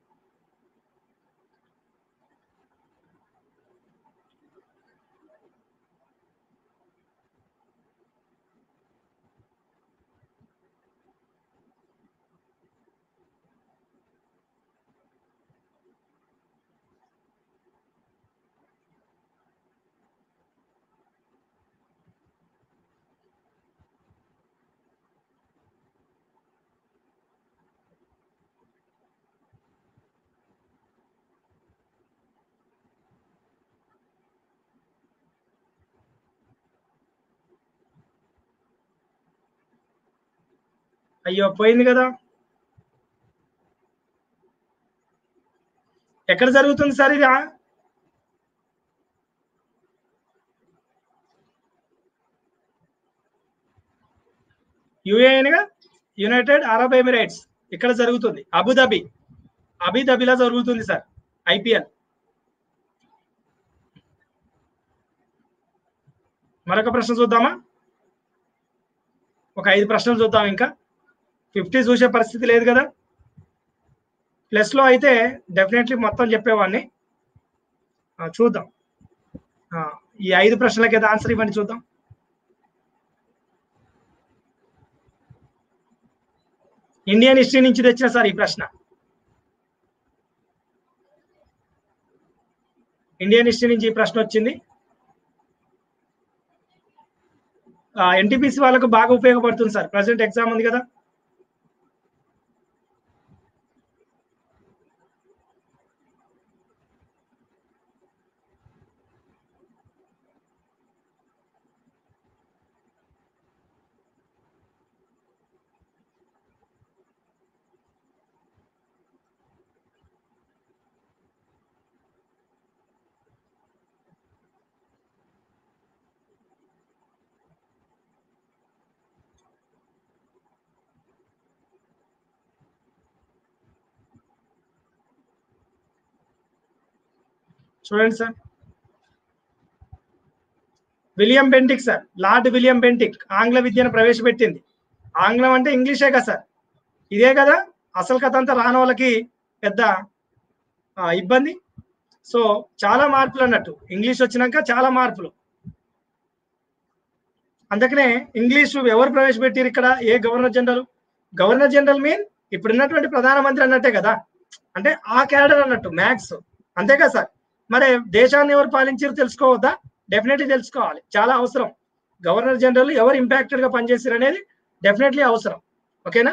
అయ్యో పోయింది కదా ఎక్కడ జరుగుతుంది సార్ ఇది యుఏఎన్గా యునైటెడ్ అరబ్ ఎమిరేట్స్ ఇక్కడ జరుగుతుంది అబుదాబి అబుదాబిలో జరుగుతుంది సార్ ఐపీఎల్ మరొక ప్రశ్న చూద్దామా ఒక ఐదు ప్రశ్నలు చూద్దాం ఇంకా ఫిఫ్టీ చూసే పరిస్థితి లేదు కదా ప్లస్లో అయితే డెఫినెట్లీ మొత్తం చెప్పేవాడిని ఆ, చూద్దాం ఆ, ఈ ఐదు ప్రశ్నలకి ఏదో ఆన్సర్ ఇవ్వండి చూద్దాం ఇండియన్ హిస్టరీ నుంచి తెచ్చిన సార్ ఈ ప్రశ్న ఇండియన్ హిస్టరీ నుంచి ఈ ప్రశ్న వచ్చింది ఎన్టీపీసీ వాళ్ళకు బాగా ఉపయోగపడుతుంది సార్ ప్రజెంట్ ఎగ్జామ్ ఉంది కదా చూడండి sir William Bentinck sir Lord William Bentinck ఆంగ్ల విద్యను ప్రవేశపెట్టింది ఆంగ్లం అంటే ఇంగ్లీషే కదా సార్ ఇదే కదా అసలు కథ అంతా రాని వాళ్ళకి పెద్ద ఆ, ఇబ్బంది సో చాలా మార్పులు అన్నట్టు ఇంగ్లీష్ వచ్చినాక చాలా మార్పులు అందుకనే ఇంగ్లీష్ ఎవరు ప్రవేశపెట్టారు ఇక్కడ ఏ governor general governor general mean ఇప్పుడు ఉన్నటువంటి ప్రధానమంత్రి అన్నట్టే కదా అంటే ఆ క్యాడర్ అన్నట్టు మ్యాథ్స్ అంతే కదా సార్ మరి దేశాన్ని ఎవరు పాలించారు తెలుసుకోవద్దా డెఫినెట్లీ తెలుసుకోవాలి చాలా అవసరం గవర్నర్ జనరల్ ఎవరు ఇంపాక్టెడ్ గా పనిచేశారు అనేది డెఫినెట్లీ అవసరం ఓకేనా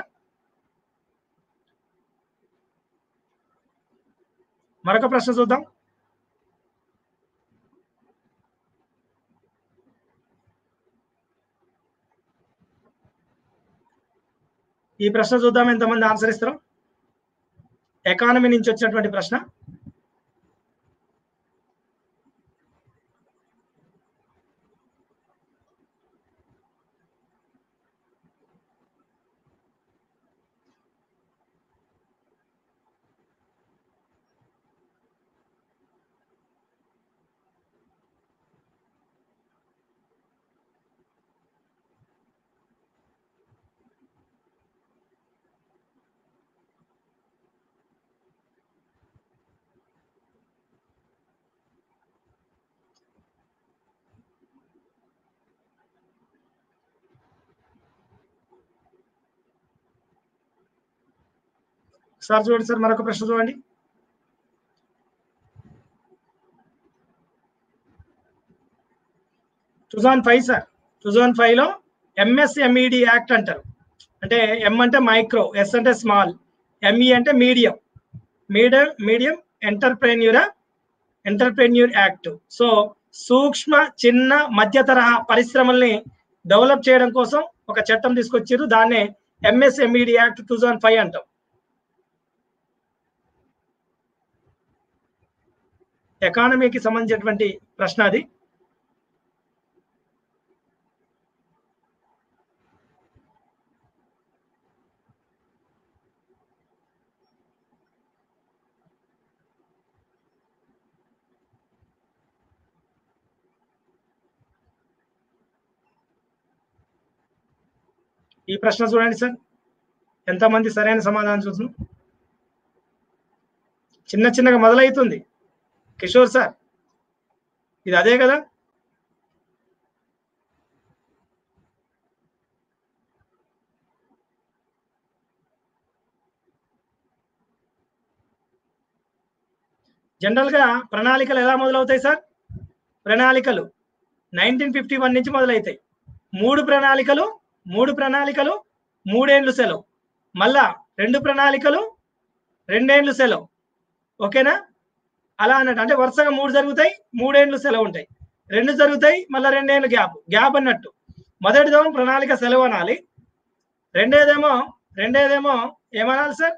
మరొక ప్రశ్న చూద్దాం ఈ ప్రశ్న చూద్దాం ఎంతమంది ఆన్సర్ ఇస్తారు ఎకానమీ నుంచి వచ్చినటువంటి ప్రశ్న సార్ చూడండి సార్ మరొక ప్రశ్న చూడండి two thousand five sir two thousand five లో ఎంఎస్ఎంఈడి యాక్ట్ అంటారు అంటే ఎం అంటే మైక్రో ఎస్ అంటే స్మాల్ ఎంఈ అంటే medium medium medium entrepreneur entrepreneur act so సూక్ష్మ చిన్న మధ్య తరహా పరిశ్రమల్ని డెవలప్ చేయడం కోసం ఒక చట్టం తీసుకొచ్చారు దాన్నే MSMED act two thousand five అంటాం ఎకానమీకి సంబంధించినటువంటి ప్రశ్న అది ఈ ప్రశ్న చూడండి సార్ ఎంతమంది సరైన సమాధానం చూస్తున్నాం చిన్న చిన్నగా మొదలవుతుంది కిషోర్ సార్ ఇది అదే కదా జనరల్ గా ప్రణాళికలు ఎలా మొదలవుతాయి సార్ ప్రణాళికలు నైన్టీన్ ఫిఫ్టీ వన్ నుంచి మొదలవుతాయి మూడు ప్రణాళికలు మూడు ప్రణాళికలు మూడేండ్లు సెలవు మళ్ళా రెండు ప్రణాళికలు రెండేండ్లు సెలవు ఓకేనా అలా అన్నట్టు అంటే వరుసగా మూడు జరుగుతాయి మూడేండ్లు సెలవు ఉంటాయి రెండు జరుగుతాయి మళ్ళీ రెండేళ్ళు గ్యాప్ గ్యాప్ అన్నట్టు మొదటిదేమో ప్రణాళిక సెలవు అనాలి రెండేదేమో రెండేదేమో ఏమనాలి సార్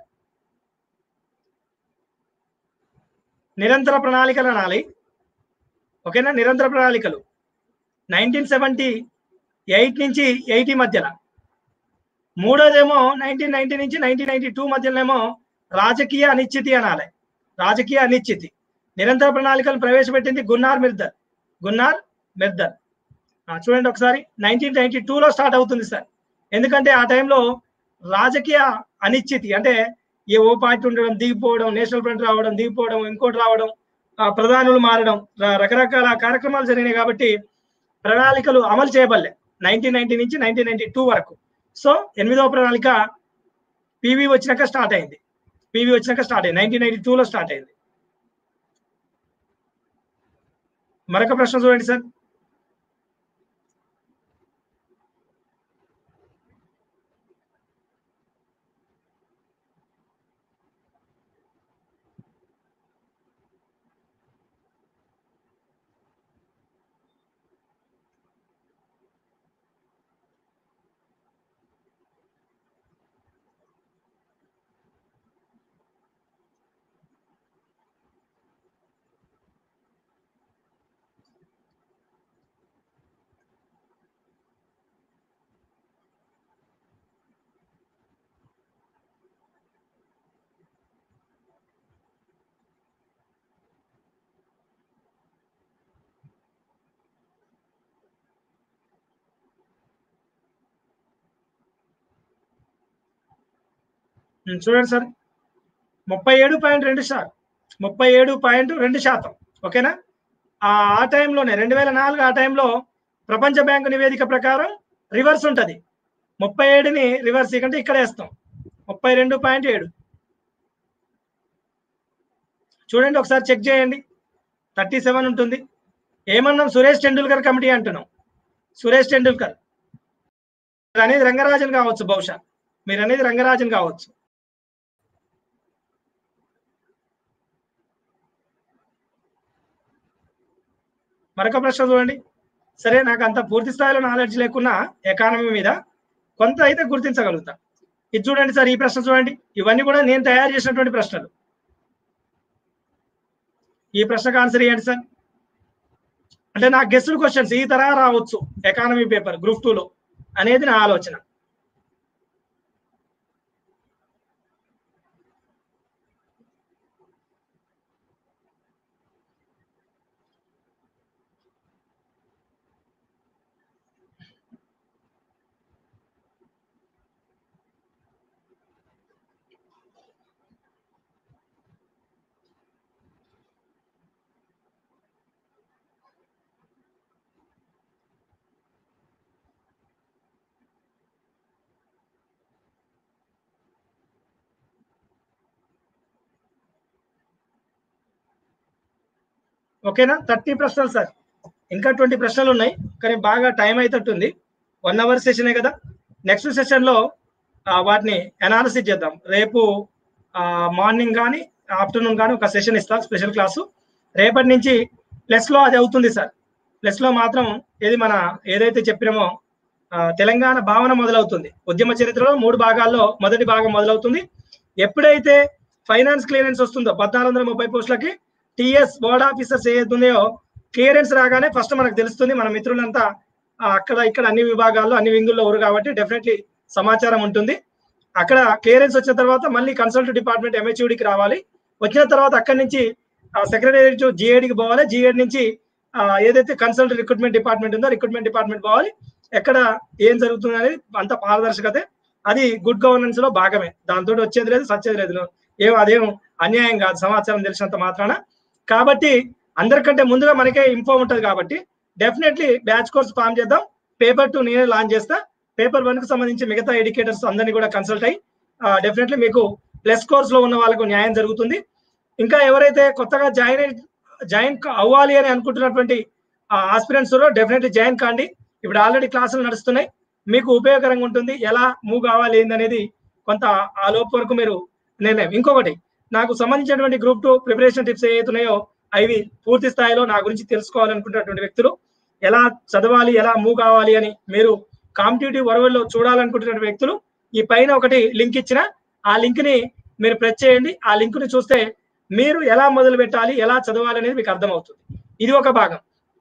నిరంతర ప్రణాళికలు అనాలి ఓకేనా నిరంతర ప్రణాళికలు నైన్టీన్ సెవెంటీ ఎయిట్ నుంచి ఎయిటీ మధ్యలో మూడోదేమో నైన్టీన్ నైన్టీ నుంచి నైన్టీన్ నైన్టీ టూ మధ్యలోనేమో రాజకీయ అనిశ్చితి అనాలి రాజకీయ అనిశ్చితి నిరంతర ప్రణాళికలు ప్రవేశపెట్టింది గున్నార్ మిర్దర్ గున్నార్ మిర్దర్ ఆ, చూడండి ఒకసారి నైన్టీన్ నైన్టీ టూలో స్టార్ట్ అవుతుంది సార్ ఎందుకంటే ఆ టైంలో రాజకీయ అనిశ్చితి అంటే ఏ ఓ పార్టీ ఉండడం దిగిపోవడం నేషనల్ ఫ్రంట్ రావడం దిగిపోవడం ఇంకోటి రావడం ఆ, ప్రధానులు మారడం ర- రకరకాల కార్యక్రమాలు జరిగినాయి కాబట్టి ప్రణాళికలు అమలు చేయబడలే నైన్టీన్ నైన్టీ నుంచి నైన్టీన్ నైన్టీ టూ వరకు సో ఎనిమిదవ ప్రణాళిక పివి వచ్చినాక స్టార్ట్ అయింది పివి వచ్చినాక స్టార్ట్ అయింది నైన్టీన్ నైన్టీ టూలో స్టార్ట్ అయింది మరొక ప్రశ్న చూడండి సార్ ఉమ్, చూడండి సార్ ముప్పై ఏడు పాయింట్ రెండు శాతం ముప్పై ఏడు పాయింట్ రెండు శాతం ఓకేనా ఆ ఆ టైంలోనే రెండు వేల నాలుగు ఆ టైంలో ప్రపంచ బ్యాంకు నివేదిక ప్రకారం రివర్స్ ఉంటుంది ముప్పై ఏడుని రివర్స్ కంటే ఇక్కడ వేస్తాం ముప్పై రెండు పాయింట్ ఏడు చూడండి ఒకసారి చెక్ చేయండి థర్టీ సెవెన్ ఉంటుంది ఏమన్నాం సురేష్ టెండూల్కర్ కమిటీ అంటున్నాం సురేష్ టెండూల్కర్ మీరు అనేది రంగరాజన్ కావచ్చు బహుశా మీరు అనేది రంగరాజన్ కావచ్చు మరొక ప్రశ్న చూడండి సరే నాకు అంత పూర్తి స్థాయిలో నాలెడ్జ్ లేకున్నా ఎకానమీ మీద కొంత అయితే గుర్తించగలుగుతా ఇది చూడండి సార్ ఈ ప్రశ్న చూడండి ఇవన్నీ కూడా నేను తయారు చేసినటువంటి ప్రశ్నలు ఈ ప్రశ్నకు ఆన్సర్ ఇవ్వండి సార్ అంటే నా గెస్డ్ క్వశ్చన్స్ ఈ తరహా రావచ్చు ఎకానమీ పేపర్ గ్రూప్ టూలో అనేది నా ఆలోచన ఓకేనా థర్టీ ప్రశ్నలు సార్ ఇంకా ట్వంటీ ప్రశ్నలు ఉన్నాయి కానీ బాగా టైం అయితట్టుంది వన్ అవర్ సెషనే కదా నెక్స్ట్ సెషన్లో వాటిని అనాలిసిస్ చేద్దాం రేపు మార్నింగ్ కానీ ఆఫ్టర్నూన్ కానీ ఒక సెషన్ ఇస్తాం స్పెషల్ క్లాసు రేపటి నుంచి ప్లస్లో అది అవుతుంది సార్ ప్లస్లో మాత్రం ఏది మన ఏదైతే చెప్పినామో ఆ, తెలంగాణ భావన మొదలవుతుంది ఉద్యమ చరిత్రలో మూడు భాగాల్లో మొదటి భాగం మొదలవుతుంది ఎప్పుడైతే ఫైనాన్స్ క్లియరెన్స్ వస్తుందో పద్నాలుగు వందల ముప్పై పోస్టులకి టిఎస్ బోర్డ్ ఆఫీసర్స్ ఏదైతే ఉన్నాయో క్లియరెన్స్ రాగానే ఫస్ట్ మనకు తెలుస్తుంది మన మిత్రులంతా ఆ, అక్కడ ఇక్కడ అన్ని విభాగాల్లో అన్ని వింగుల్లో ఉరు కాబట్టి డెఫినెట్లీ సమాచారం ఉంటుంది అక్కడ క్లియరెన్స్ వచ్చిన తర్వాత మళ్ళీ కన్సల్ట్ డిపార్ట్మెంట్ ఎంహెచ్యూడికి రావాలి వచ్చిన తర్వాత అక్కడి నుంచి సెక్రటరీ జిఏడికి పోవాలి జిఏడి నుంచి ఆ, ఏదైతే కన్సల్ట్ రిక్రూట్మెంట్ డిపార్ట్మెంట్ ఉందో రిక్రూట్మెంట్ డిపార్ట్మెంట్ పోవాలి ఎక్కడ ఏం జరుగుతుంది అనేది అంత పారదర్శకతే అది గుడ్ గవర్నెన్స్ లో భాగమే దాంతో వచ్చేది లేదు సచ్చేది లేదు ఏం అదేం అన్యాయం కాదు సమాచారం తెలిసినంత మాత్రాన కాబట్టి అందరికంటే ముందుగా మనకే ఇన్ఫో ఉంటది కాబట్టి డెఫినెట్లీ బ్యాచ్ కోర్స్ ఫామ్ చేద్దాం పేపర్ టూ నేనే లాంచ్ చేస్తా పేపర్ వన్ కు సంబంధించి మిగతా ఎడ్యుకేటర్స్ అందరినీ కూడా కన్సల్ట్ అయ్యి డెఫినెట్లీ మీకు ప్లస్ కోర్స్ లో ఉన్న వాళ్ళకు న్యాయం జరుగుతుంది ఇంకా ఎవరైతే కొత్తగా జాయిన్ అయి జాయిన్ అవ్వాలి అని అనుకుంటున్నటువంటి ఆస్పిరెంట్స్ డెఫినెట్లీ జాయిన్ కాండి ఇప్పుడు ఆల్రెడీ క్లాసులు నడుస్తున్నాయి మీకు ఉపయోగకరంగా ఉంటుంది ఎలా మూవ్ కావాలి ఏందనేది కొంత ఆ లోపు వరకు మీరు నిర్ణయం ఇంకొకటి నాకు సంబంధించినటువంటి గ్రూప్ టూ ప్రిపరేషన్ టిప్స్ ఏవైతున్నాయో అవి పూర్తి స్థాయిలో నా గురించి తెలుసుకోవాలనుకుంటున్నటువంటి వ్యక్తులు ఎలా చదవాలి ఎలా మూవ్ కావాలి అని మీరు కాంపిటేటివ్ వరవల్లో చూడాలనుకుంటున్న వ్యక్తులు ఈ పైన ఒకటి లింక్ ఇచ్చిన ఆ లింక్ ని మీరు ప్రెస్ చేయండి ఆ లింక్ ని చూస్తే మీరు ఎలా మొదలు పెట్టాలి ఎలా చదవాలి అనేది మీకు అర్థమవుతుంది ఇది ఒక భాగం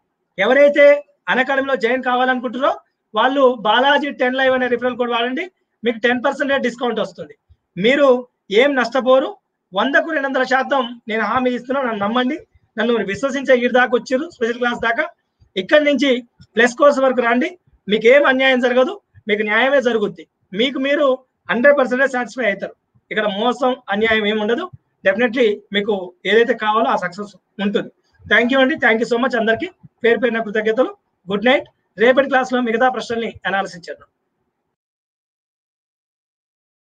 ఎవరైతే అకాడమీలో జాయిన్ కావాలనుకుంటారో వాళ్ళు బాలాజీ టెన్ లైవ్ అనే రిఫరల్ కోడ్ వాడండి మీకు టెన్ పర్సెంటేజ్ డిస్కౌంట్ వస్తుంది మీరు ఏం నష్టపోరు వందకు రెండు వందల శాతం నేను హామీ ఇస్తున్నాను నన్ను నమ్మండి నన్ను విశ్వసించే ఈ దాకా వచ్చారు స్పెషల్ క్లాస్ దాకా ఇక్కడి నుంచి ప్లస్ కోర్స్ వరకు రండి మీకు ఏం అన్యాయం జరగదు మీకు న్యాయమే జరుగుద్ది మీకు మీరు హండ్రెడ్ పర్సెంటేజ్ సాటిస్ఫై అవుతారు ఇక్కడ మోసం అన్యాయం ఏమి ఉండదు డెఫినెట్లీ మీకు ఏదైతే కావాలో ఆ సక్సెస్ ఉంటుంది థ్యాంక్ యూ అండి థ్యాంక్ యూ సో మచ్ అందరికీ పేరు పేరున కృతజ్ఞతలు గుడ్ నైట్ రేపటి క్లాస్ లో మిగతా ప్రశ్నల్ని అనాలిసిస్ చేద్దాం